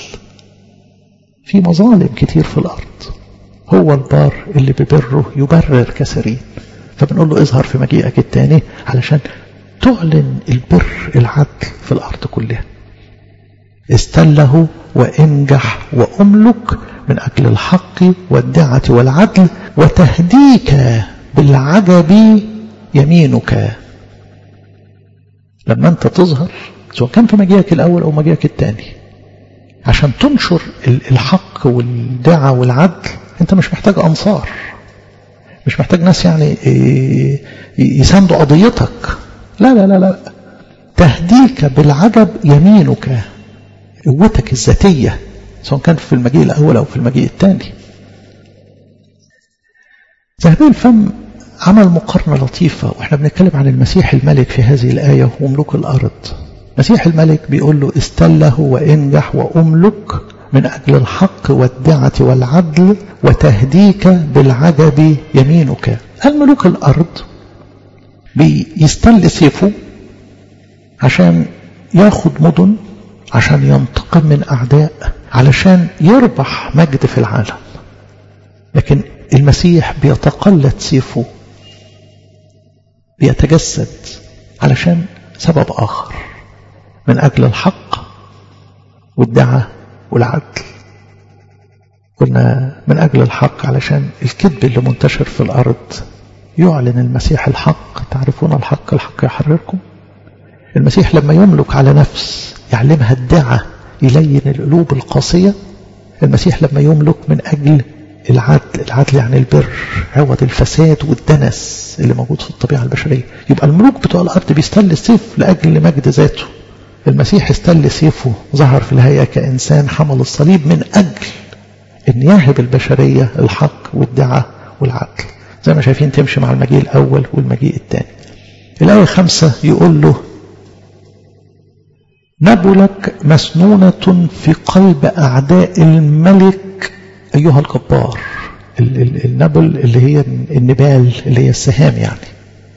في مظالم كتير في الأرض هو البار اللي ببره يبرر كثيرين فبنقول له اظهر في مجيئك الثاني علشان تعلن البر العدل في الأرض كلها استله وانجح وأملك من أجل الحق والدعة والعدل وتهديك بالعجب يمينك لما أنت تظهر سواء كان في مجيئك الأول أو مجيئك الثاني عشان تنشر الحق والدعة والعدل أنت مش محتاج أنصار مش محتاج ناس يعني يساندوا قضيتك لا لا لا لا تهديك بالعجب يمينك قوتك الذاتية سواء كان في المجيء الأول أو في المجيء الثاني ذهبي الفم عمل مقارنة لطيفة وإحنا بنتكلم عن المسيح الملك في هذه الآية وملوك الأرض مسيح الملك بيقول له استله وانجح وأملك من أجل الحق والدعة والعدل وتهديك بالعجب يمينك الملوك الأرض بيستل سيفه عشان ياخد مدن عشان ينتقم من أعداء علشان يربح مجد في العالم لكن المسيح بيتقلد سيفه بيتجسد علشان سبب آخر من أجل الحق والدعة والعدل قلنا من أجل الحق علشان الكذب اللي منتشر في الأرض يعلن المسيح الحق تعرفون الحق الحق يحرركم المسيح لما يملك على نفس يعلمها الدعة يلين القلوب القاسية المسيح لما يملك من أجل العدل العدل يعني البر عوض الفساد والدنس اللي موجود في الطبيعة البشرية يبقى الملوك بتوع الأرض بيستل السيف لأجل مجد ذاته المسيح استل سيفه ظهر في الهيئة كإنسان حمل الصليب من أجل أن يهب البشرية الحق والدعة والعدل زي ما شايفين تمشي مع المجيء الأول والمجيء الثاني الآية خمسة يقول له نبلك مسنونة في قلب أعداء الملك أيها الجبار النبل اللي هي النبال اللي هي السهام يعني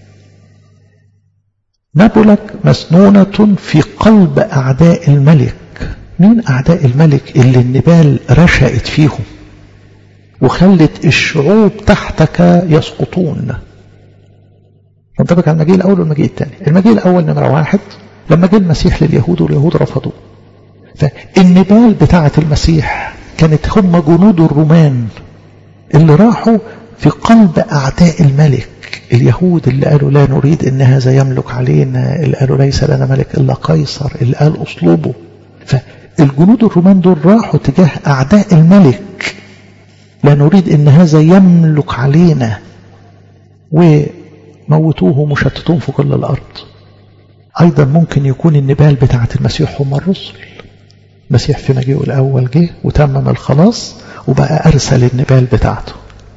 نبلك مسنونة في قلب أعداء الملك مين أعداء الملك اللي النبال رشقت فيهم وخلت الشعوب تحتك يسقطون ننطبق على المجيء الأول والمجيء الثاني المجيء الأول نمرة واحد لما جه المسيح لليهود واليهود رفضوه فالنبال بتاعة المسيح كانت هم جنود الرومان اللي راحوا في قلب أعداء الملك اليهود اللي قالوا لا نريد ان هذا يملك علينا اللي قالوا ليس لنا ملك الا قيصر اللي قال اصلبه فالجنود الرومان دول راحوا تجاه اعداء الملك لا نريد ان هذا يملك علينا وموتوهم وشتتوهم في كل الارض ايضا ممكن يكون النبال بتاعه المسيح هم الرسل المسيح في مجيئه الاول جه وتمم الخلاص وبقى ارسل النبال بتاعته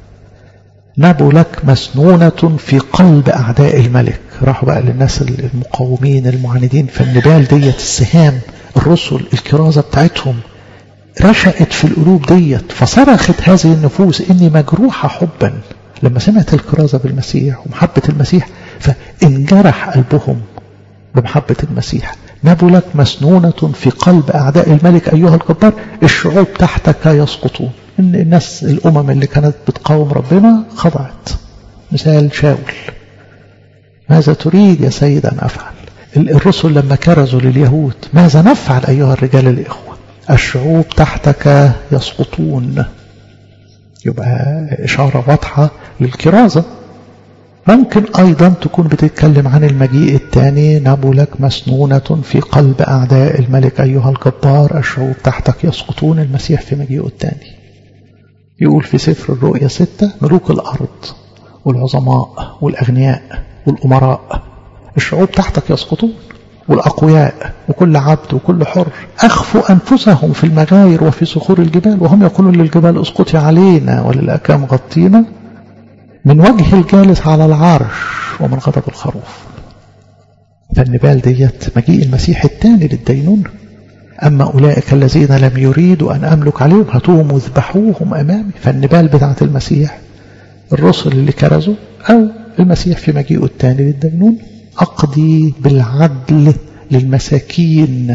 نبلك مسنونة في قلب أعداء الملك راحوا بقى للناس المقاومين المعاندين فالنبال ديت السهام الرسل الكرازة بتاعتهم رشقت في القلوب ديت فصرخت هذه النفوس إني مجروحة حبا لما سمعت الكرازة بالمسيح ومحبة المسيح فانجرح قلبهم بمحبة المسيح نبلك مسنونة في قلب أعداء الملك أيها الجبار الشعوب تحتك يسقطون إن الناس الأمم اللي كانت بتقاوم ربنا خضعت مثال شاول ماذا تريد يا سيد أن أفعل الرسل لما كرزوا لليهود ماذا نفعل أيها الرجال الإخوة الشعوب تحتك يسقطون يبقى إشارة واضحة للكرازة ممكن أيضا تكون بتتكلم عن المجيء الثاني نبلك مسنونة في قلب أعداء الملك أيها الجبار الشعوب تحتك يسقطون المسيح في مجيئه الثاني يقول في سفر الرؤيا ستة ملوك الأرض والعظماء والأغنياء والأمراء الشعوب تحتك يسقطون والأقوياء وكل عبد وكل حر أخفوا أنفسهم في المغاير وفي صخور الجبال وهم يقولون للجبال اسقطي علينا وللأكام غطينا من وجه الجالس على العرش ومن غضب الخروف فالنبال ديت مجيء المسيح الثاني للدينون أما أولئك الذين لم يريدوا أن أملك عليهم هاتوهم واذبحوهم أمامي فالنبال بتاعة المسيح الرسل اللي كرزوا أو المسيح في مجيئه الثاني للدينون أقضي بالعدل للمساكين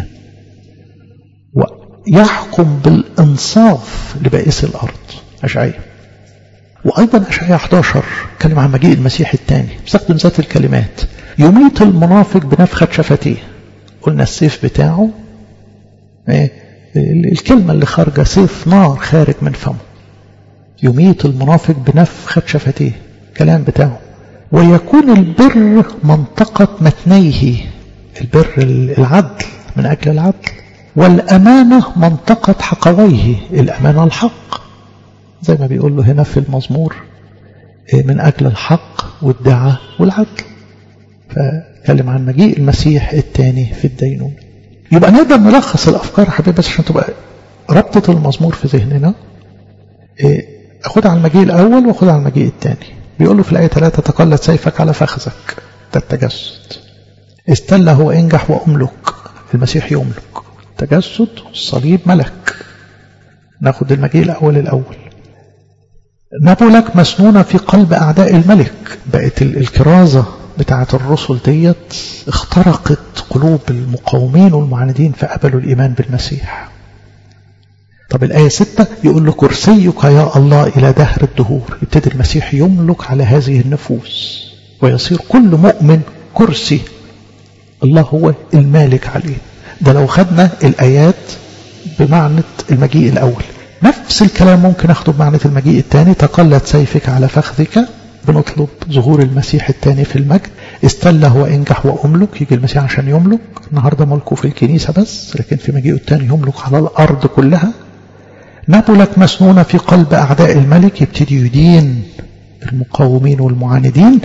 ويحكم بالإنصاف لبائس الأرض أشعية وأيضا أشعية 11 كلم عن مجيء المسيح الثاني استخدم ذات الكلمات يميت المنافق بنفخة شفتيه قلنا السيف بتاعه إيه؟ الكلمة اللي خارجة سيف نار خارج من فمه يميت المنافق بنفخة شفتيه كلام بتاعه ويكون البر منطقة متنيه البر العدل من أجل العدل والأمانة منطقة حقويه الأمانة الحق زي ما بيقول له هنا في المزمور من أجل الحق والدعاء والعدل فكلم عن مجيء المسيح الثاني في الدينون يبقى نقدر نلخص الأفكار حبيبي بس عشان تبقى ربطة المزمور في ذهننا أخدها على المجيء الأول وأخدها على المجيء الثاني بيقول له في الآية 3 تقلد سيفك على فخذك ده التجسد استله وانجح وأملك المسيح يملك تجسد الصليب ملك ناخد المجيء الأول الأول نابلك مسنونة في قلب أعداء الملك بقت الكرازة بتاعة الرسل ديت اخترقت قلوب المقاومين والمعاندين فقبلوا الإيمان بالمسيح طب الآية ستة يقول له كرسيك يا الله إلى دهر الدهور يبتدي المسيح يملك على هذه النفوس ويصير كل مؤمن كرسي الله هو المالك عليه ده لو خدنا الآيات بمعنى المجيء الأول نفس الكلام ممكن أخده بمعنى المجيء الثاني تقلد سيفك على فخذك بنطلب ظهور المسيح الثاني في المجد استله وانجح وأملك يجي المسيح عشان يملك النهاردة ملكه في الكنيسة بس لكن في مجيئه الثاني يملك على الأرض كلها نابلك مسنونة في قلب أعداء الملك يبتدي يدين المقاومين والمعاندين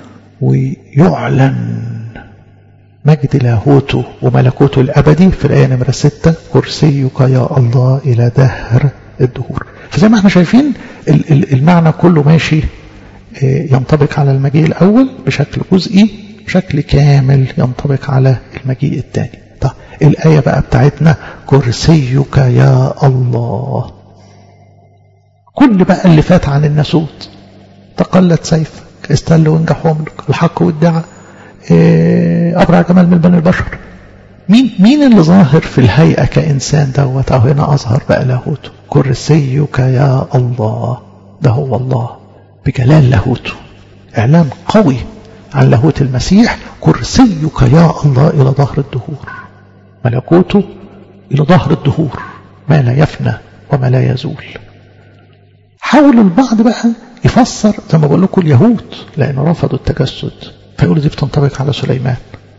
ويعلن مجد لاهوته وملكوته الأبدي في الآية نمرة ستة كرسيك يا الله إلى دهر الدهور فزي ما احنا شايفين المعنى كله ماشي ينطبق على المجيء الأول بشكل جزئي بشكل كامل ينطبق على المجيء الثاني طيب الآية بقى بتاعتنا كرسيك يا الله كل بقى اللي فات عن الناسوت تقلد سيفك استل وانجح واملك الحق والدعاء أبرع جمال من بني البشر مين مين اللي ظاهر في الهيئة كإنسان دوت أو هنا أظهر بقى لاهوته كرسيك يا الله ده هو الله بجلال لاهوته إعلان قوي عن لاهوت المسيح كرسيك يا الله إلى ظهر الدهور ملكوته إلى ظهر الدهور ما لا يفنى وما لا يزول حاول البعض بقى يفسر زي ما بقول لكم اليهود لأنه رفضوا التجسد فيقولوا دي بتنطبق على سليمان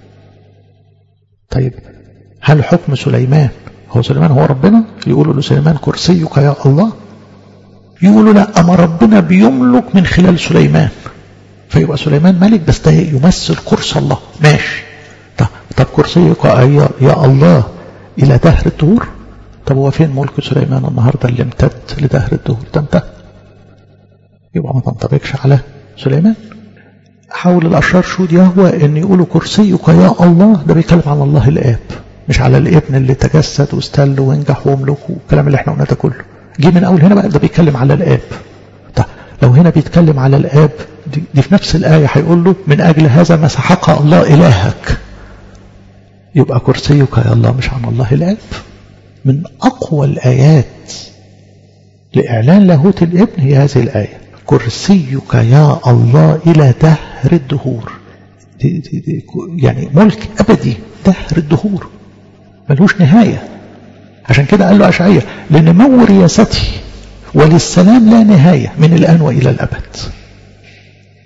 طيب هل حكم سليمان هو سليمان هو ربنا يقولوا لسليمان كرسيك يا الله يقولوا لا أما ربنا بيملك من خلال سليمان فيبقى سليمان ملك بس ده يمثل كرسي الله ماشي طب, طب كرسيك يا, يا الله إلى دهر الدهور طب هو فين ملك سليمان النهاردة اللي امتد لدهر الدهور ده انتهى يبقى ما تنطبقش على سليمان حول الأشرار شهود يهوى أن يقولوا كرسيك يا الله ده بيتكلم على الله الآب مش على الابن اللي تجسد واستل وانجح واملك والكلام اللي احنا قلناه ده كله جه من أول هنا بقى ده بيتكلم على الآب طيب لو هنا بيتكلم على الآب دي, دي في نفس الآية هيقول له من أجل هذا مسحك الله إلهك يبقى كرسيك يا الله مش عن الله الآب من أقوى الآيات لإعلان لاهوت الابن هي هذه الآية كرسيك يا الله إلى دهر الدهور دي دي دي يعني ملك أبدي دهر الدهور ملوش نهاية عشان كده قال له أشعية لنمو رياستي وللسلام لا نهاية من الآن وإلى الأبد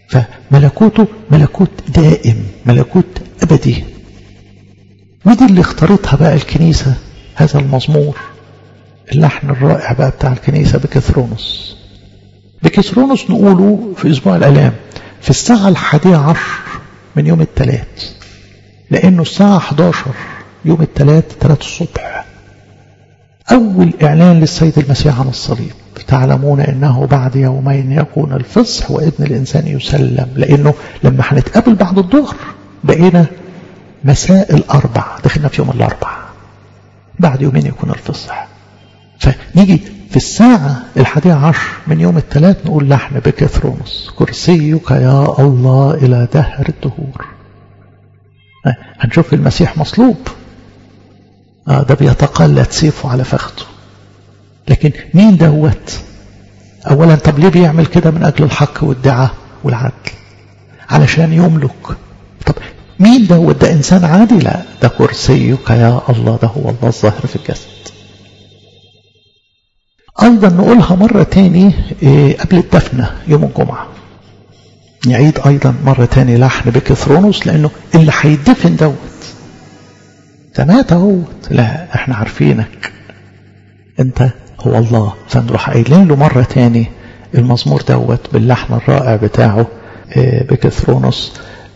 فملكوته ملكوت دائم ملكوت أبدي ودي اللي اختارتها بقى الكنيسة هذا المزمور اللحن الرائع بقى بتاع الكنيسة بكثرونس بكثرونس نقوله في أسبوع الألام في الساعة الحادية عشر من يوم الثلاث لأنه الساعة 11 يوم الثلاث 3 الصبح أول إعلان للسيد المسيح عن الصليب تعلمون أنه بعد يومين يكون الفصح وابن الإنسان يسلم لأنه لما هنتقابل بعد الظهر بقينا مساء الأربع دخلنا في يوم الأربع بعد يومين يكون الفصح فنيجي في الساعة الحادية عشر من يوم الثلاث نقول لحن بكثرونس كرسيك يا الله إلى دهر الدهور هنشوف المسيح مصلوب آه ده بيتقلد سيفه على فخذه لكن مين دوت اولا طب ليه بيعمل كده من اجل الحق والدعاء والعدل علشان يملك طب مين دوت ده انسان عادي لا ده كرسيك يا الله ده هو الله الظاهر في الجسد ايضا نقولها مرة تاني إيه قبل الدفنة يوم الجمعة نعيد ايضا مرة تاني لحن بكثرونوس لانه اللي هيدفن دوت ده مات اهوت لا احنا عارفينك انت هو الله فنروح قايلين له مرة تاني المزمور دوت باللحن الرائع بتاعه بكثرونس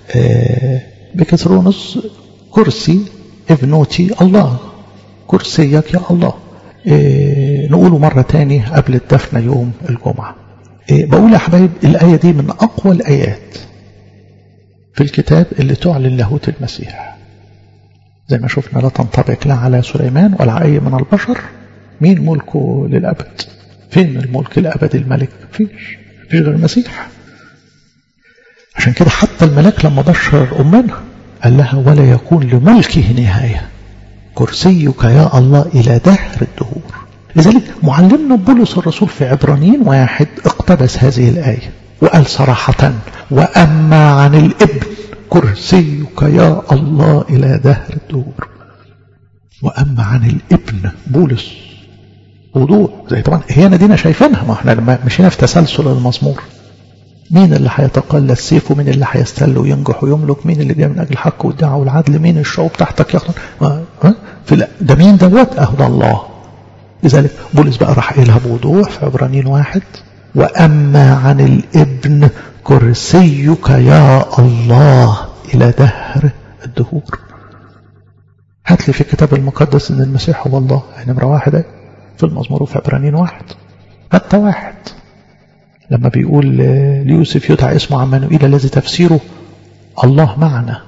بكثرونس كرسي ابنوتي الله كرسيك يا الله نقوله مرة تاني قبل الدفن يوم الجمعة بقول يا حبايب الآية دي من أقوى الآيات في الكتاب اللي تعلن لاهوت المسيح زي ما شفنا لا تنطبق لا على سليمان ولا أي من البشر مين ملكه للأبد فين الملك الأبدي الملك فيش فيش غير المسيح عشان كده حتى الملاك لما بشر أمنا قال لها ولا يكون لملكه نهاية كرسيك يا الله إلى دهر الدهور لذلك معلمنا بولس الرسول في عبرانيين واحد اقتبس هذه الآية وقال صراحة وأما عن الابن كرسيك يا الله إلى دهر الدهور وأما عن الابن بولس وضوح زي طبعا هي دينا شايفينها ما احنا لما مشينا في تسلسل المزمور مين اللي هيتقلى السيف ومين اللي هيستل وينجح ويملك مين اللي جاي من اجل الحق والدعوه والعدل مين الشعوب تحتك يخلق في ده مين دوت اهو ده الله لذلك بولس بقى راح قايلها بوضوح في عبرانيين واحد واما عن الابن كرسيك يا الله الى دهر الدهور هات لي في الكتاب المقدس ان المسيح هو الله نمره واحد في المزمور في عبرانيين واحد حتى واحد لما بيقول ليوسف يدعى اسمه عمانوئيل الذي تفسيره الله معنا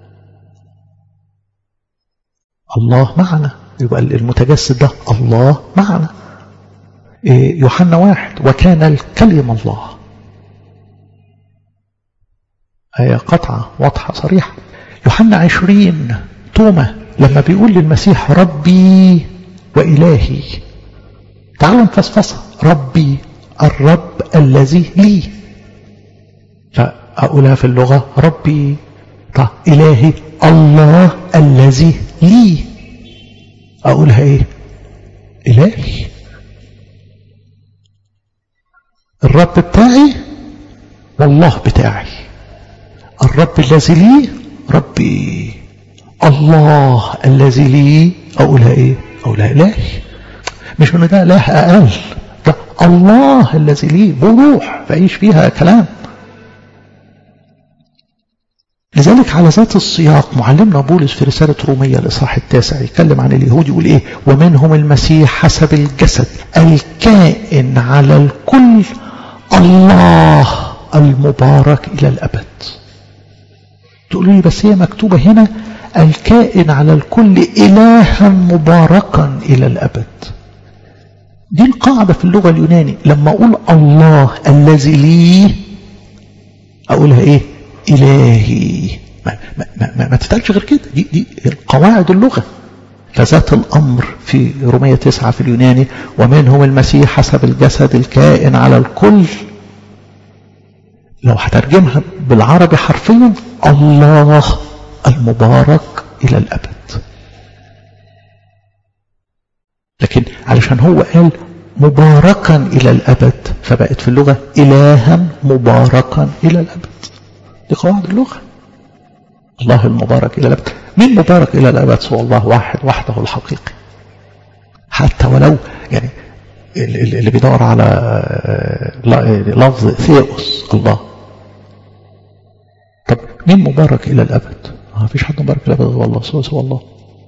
الله معنا يبقى المتجسد ده الله معنا يوحنا واحد وكان الكلم الله آية قطعة واضحة صريحة يوحنا عشرين توما لما بيقول للمسيح ربي وإلهي تعالوا نفصفصها ربي الرب الذي لي فأقولها في اللغة ربي طيب إلهي الله الذي لي أقولها إيه إلهي الرب بتاعي والله بتاعي الرب الذي لي ربي الله الذي لي أقولها إيه أقولها إلهي مش من ده إله أقل ده الله الذي لي بروح فعيش فيها كلام لذلك على ذات السياق معلمنا بولس في رسالة رومية الإصحاح التاسع يتكلم عن اليهود يقول إيه ومنهم المسيح حسب الجسد الكائن على الكل الله المبارك إلى الأبد تقولوا لي بس هي مكتوبة هنا الكائن على الكل إلها مباركا إلى الأبد دي القاعدة في اللغة اليوناني لما أقول الله الذي لي أقولها إيه إلهي ما, ما, ما, ما تتقالش غير كده دي, دي قواعد اللغة فذات الأمر في رومية تسعة في اليوناني ومنهم المسيح حسب الجسد الكائن على الكل لو هترجمها بالعربي حرفيا الله المبارك إلى الأبد لكن علشان هو قال مباركا إلى الأبد فبقت في اللغة إلها مباركا إلى الأبد دي قواعد اللغة الله المبارك إلى الأبد مين مبارك إلى الأبد سوى الله واحد وحده الحقيقي حتى ولو يعني اللي بيدور على لفظ ثيوس الله طب مين مبارك إلى الأبد ما فيش حد مبارك إلى الأبد والله سوى سوى الله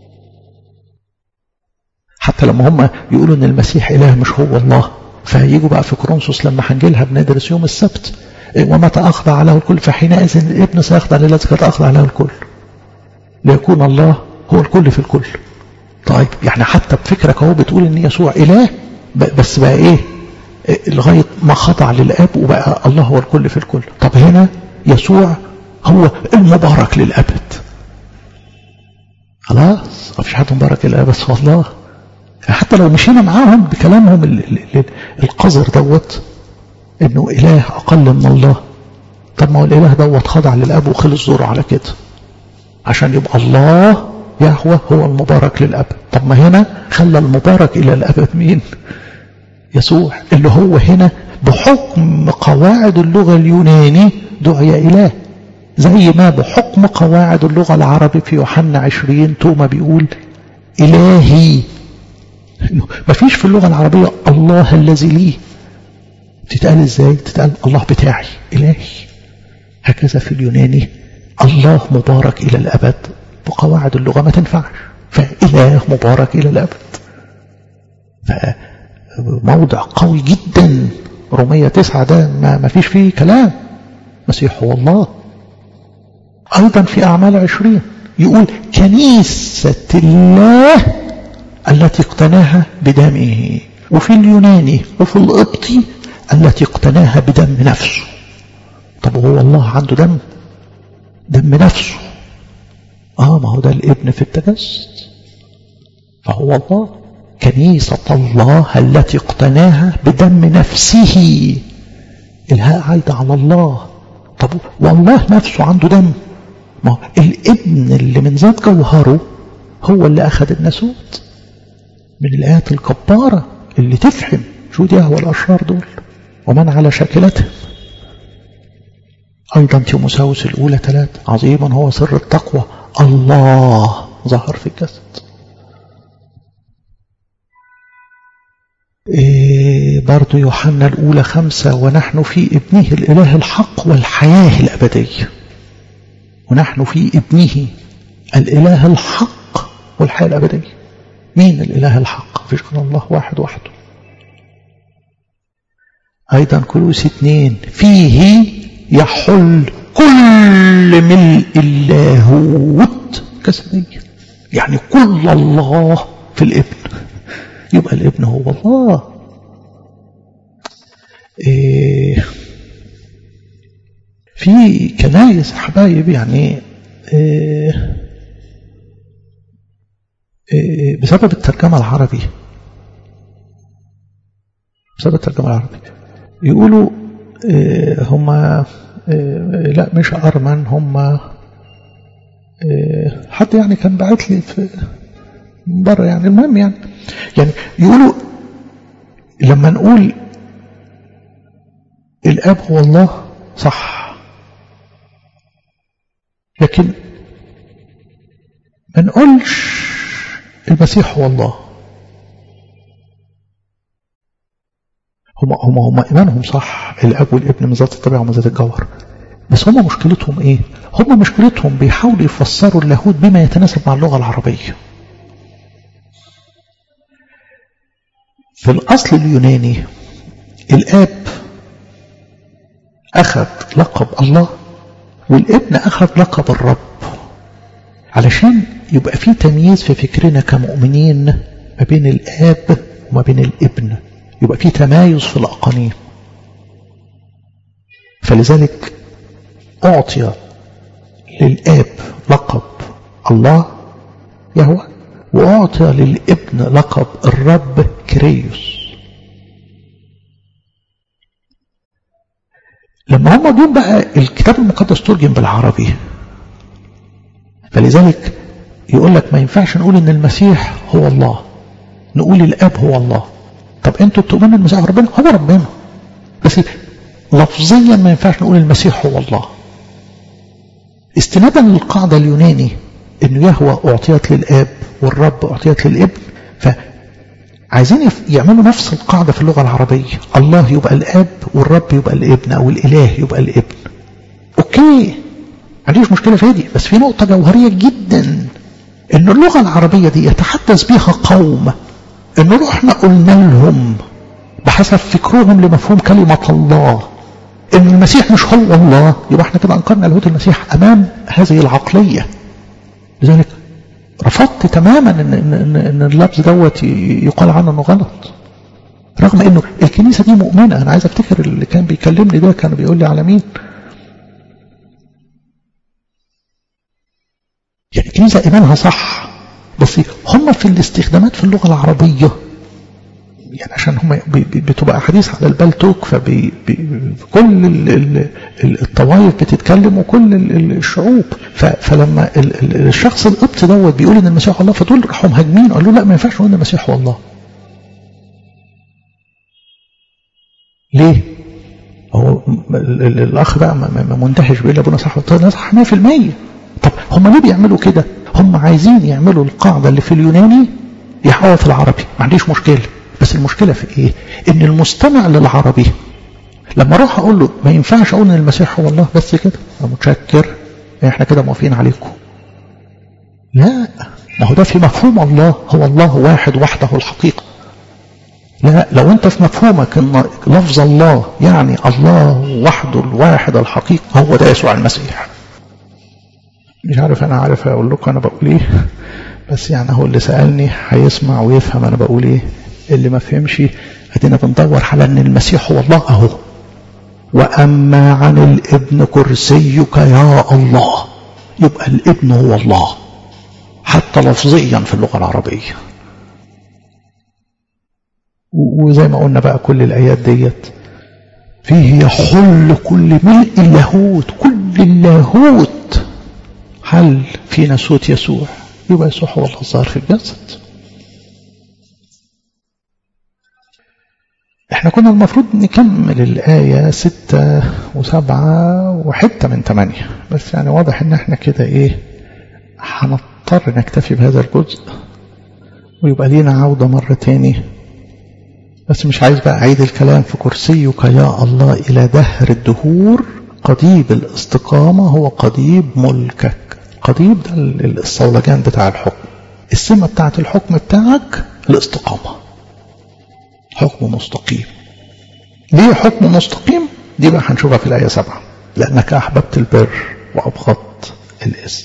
حتى لما هم يقولوا ان المسيح اله مش هو الله فييجوا بقى في كورنثوس لما هنجيلها بندرس يوم السبت ومتى اخضع له الكل فحينئذ الابن سيخضع للذي قد اخضع له الكل ليكون الله هو الكل في الكل طيب يعني حتى بفكرك اهو بتقول ان يسوع اله بس بقى ايه لغايه ما خضع للاب وبقى الله هو الكل في الكل طب هنا يسوع هو المبارك للابد خلاص مفيش حد مبارك للابد بس هو الله حتى لو مشينا معاهم بكلامهم القذر دوت انه اله اقل من الله طب ما هو الاله دوت خضع للاب وخلص دوره على كده عشان يبقى الله يهوى هو المبارك للابد طب ما هنا خلى المبارك الى الابد مين يسوع اللي هو هنا بحكم قواعد اللغه اليوناني دعي اله زي ما بحكم قواعد اللغه العربي في يوحنا 20 توما بيقول الهي ما فيش في اللغة العربية الله الذي لي تتقال ازاي تتقال الله بتاعي إلهي هكذا في اليوناني الله مبارك إلى الأبد بقواعد اللغة ما تنفعش فإله مبارك إلى الأبد فموضع قوي جدا رومية تسعة ده ما, ما فيش فيه كلام مسيح هو الله أيضا في أعمال عشرين يقول كنيسة الله التي اقتناها بدمه وفي اليوناني وفي القبطي التي اقتناها بدم نفسه طب هو الله عنده دم دم نفسه اه ما هو ده الابن في التجسد فهو الله كنيسة الله التي اقتناها بدم نفسه الهاء عايدة على الله طب والله نفسه عنده دم ما هو الابن اللي من ذات جوهره هو اللي أخذ الناسوت من الآيات الكبارة اللي تفهم شو دي هو الأشرار دول ومن على شاكلتهم أيضا تيموساوس الأولى ثلاثة عظيما هو سر التقوى الله ظهر في الجسد إيه برضو يوحنا الأولى خمسة ونحن في ابنه الإله الحق والحياة الأبدية ونحن في ابنه الإله الحق والحياة الأبدية مين الإله الحق فيش غير الله واحد وحده أيضا كلوس اثنين فيه يحل كل ملء اللاهوت جسديا يعني كل الله في الابن يبقى الابن هو الله إيه في كنايس حبايب يعني إيه إيه بسبب الترجمة العربي بسبب الترجمة العربي يقولوا إيه هم إيه لا مش أرمن هم حد يعني كان باعت لي في بره يعني المهم يعني يعني يقولوا لما نقول الاب هو الله صح لكن ما نقولش المسيح هو الله هم هم هم ايمانهم صح الاب والابن من ذات الطبيعه ومن ذات الجوهر بس هم مشكلتهم ايه هم مشكلتهم بيحاولوا يفسروا اللاهوت بما يتناسب مع اللغه العربيه في الأصل اليوناني الآب أخذ لقب الله والابن أخذ لقب الرب علشان يبقى في تمييز في فكرنا كمؤمنين ما بين الآب وما بين الابن يبقى في تمايز في الأقانيم فلذلك أعطي للآب لقب الله يهوه وأعطي للابن لقب الرب كريوس لما هم جم بقى الكتاب المقدس ترجم بالعربي فلذلك يقول لك ما ينفعش نقول ان المسيح هو الله نقول الاب هو الله طب انتوا بتؤمنوا المسيح هو ربنا هو ربنا بس لفظيا ما ينفعش نقول المسيح هو الله استنادا للقاعدة اليوناني انه يهوى اعطيت للاب والرب اعطيت للابن فعايزين يعملوا نفس القاعدة في اللغة العربية الله يبقى الاب والرب يبقى الابن او الاله يبقى الابن اوكي ما عنديش مشكلة في دي بس في نقطة جوهرية جدا ان اللغة العربية دي يتحدث بها قوم ان رحنا قلنا لهم بحسب فكرهم لمفهوم كلمة الله ان المسيح مش هو الله يبقى احنا كده انكرنا لاهوت المسيح امام هذه العقلية لذلك رفضت تماما ان, إن, إن, إن اللفظ دوت يقال عنه انه غلط رغم انه الكنيسة دي مؤمنة انا عايز افتكر اللي كان بيكلمني ده كان بيقول لي على مين يعني الكنيسة ايمانها صح بس هم في الاستخدامات في اللغة العربية يعني عشان هم بتبقى احاديث على البلتوك فكل الطوائف بتتكلم وكل الشعوب فلما الشخص القبط دوت بيقول ان المسيح الله فدول راحوا مهاجمين قالوا لا ما ينفعش نقول ان المسيح هو الله ليه؟ هو الاخ بقى منتهش بيقول ابونا صح صح 100% طب هم ليه بيعملوا كده؟ هم عايزين يعملوا القاعده اللي في اليوناني يحققوها في العربي ما عنديش مشكله بس المشكلة في ايه ان المستمع للعربي لما اروح اقول له ما ينفعش اقول ان المسيح هو الله بس كده متشكر احنا كده موافقين عليكم لا ما هو ده في مفهوم الله هو الله واحد وحده الحقيقة لا لو انت في مفهومك ان لفظ الله يعني الله وحده الواحد الحقيقة هو ده يسوع المسيح مش عارف انا عارف اقول لكم انا بقول ايه بس يعني هو اللي سألني هيسمع ويفهم انا بقول ايه اللي ما فهمش ادينا بندور على ان المسيح هو الله اهو واما عن الابن كرسيك يا الله يبقى الابن هو الله حتى لفظيا في اللغه العربيه وزي ما قلنا بقى كل الايات ديت فيه يحل كل ملء اللاهوت كل اللاهوت حل في ناسوت يسوع يبقى يسوع هو الله الظاهر في الجسد احنا كنا المفروض نكمل الآية ستة وسبعة وحتة من ثمانية بس يعني واضح ان احنا كده ايه هنضطر نكتفي بهذا الجزء ويبقى لينا عودة مرة تاني بس مش عايز بقى أعيد الكلام في كرسيك يا الله إلى دهر الدهور قضيب الاستقامة هو قضيب ملكك قضيب ده الصولجان بتاع الحكم السمة بتاعت الحكم بتاعك الاستقامة حكم مستقيم ليه حكم مستقيم دي بقى هنشوفها في الآية سبعة لأنك أحببت البر وأبغضت الإثم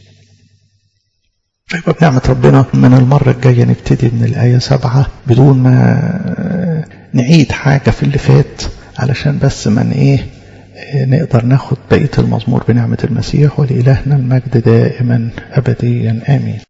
فيبقى بنعمة ربنا من المرة الجاية نبتدي من الآية سبعة بدون ما نعيد حاجة في اللي فات علشان بس من إيه نقدر ناخد بقية المزمور بنعمة المسيح ولإلهنا المجد دائما أبديا آمين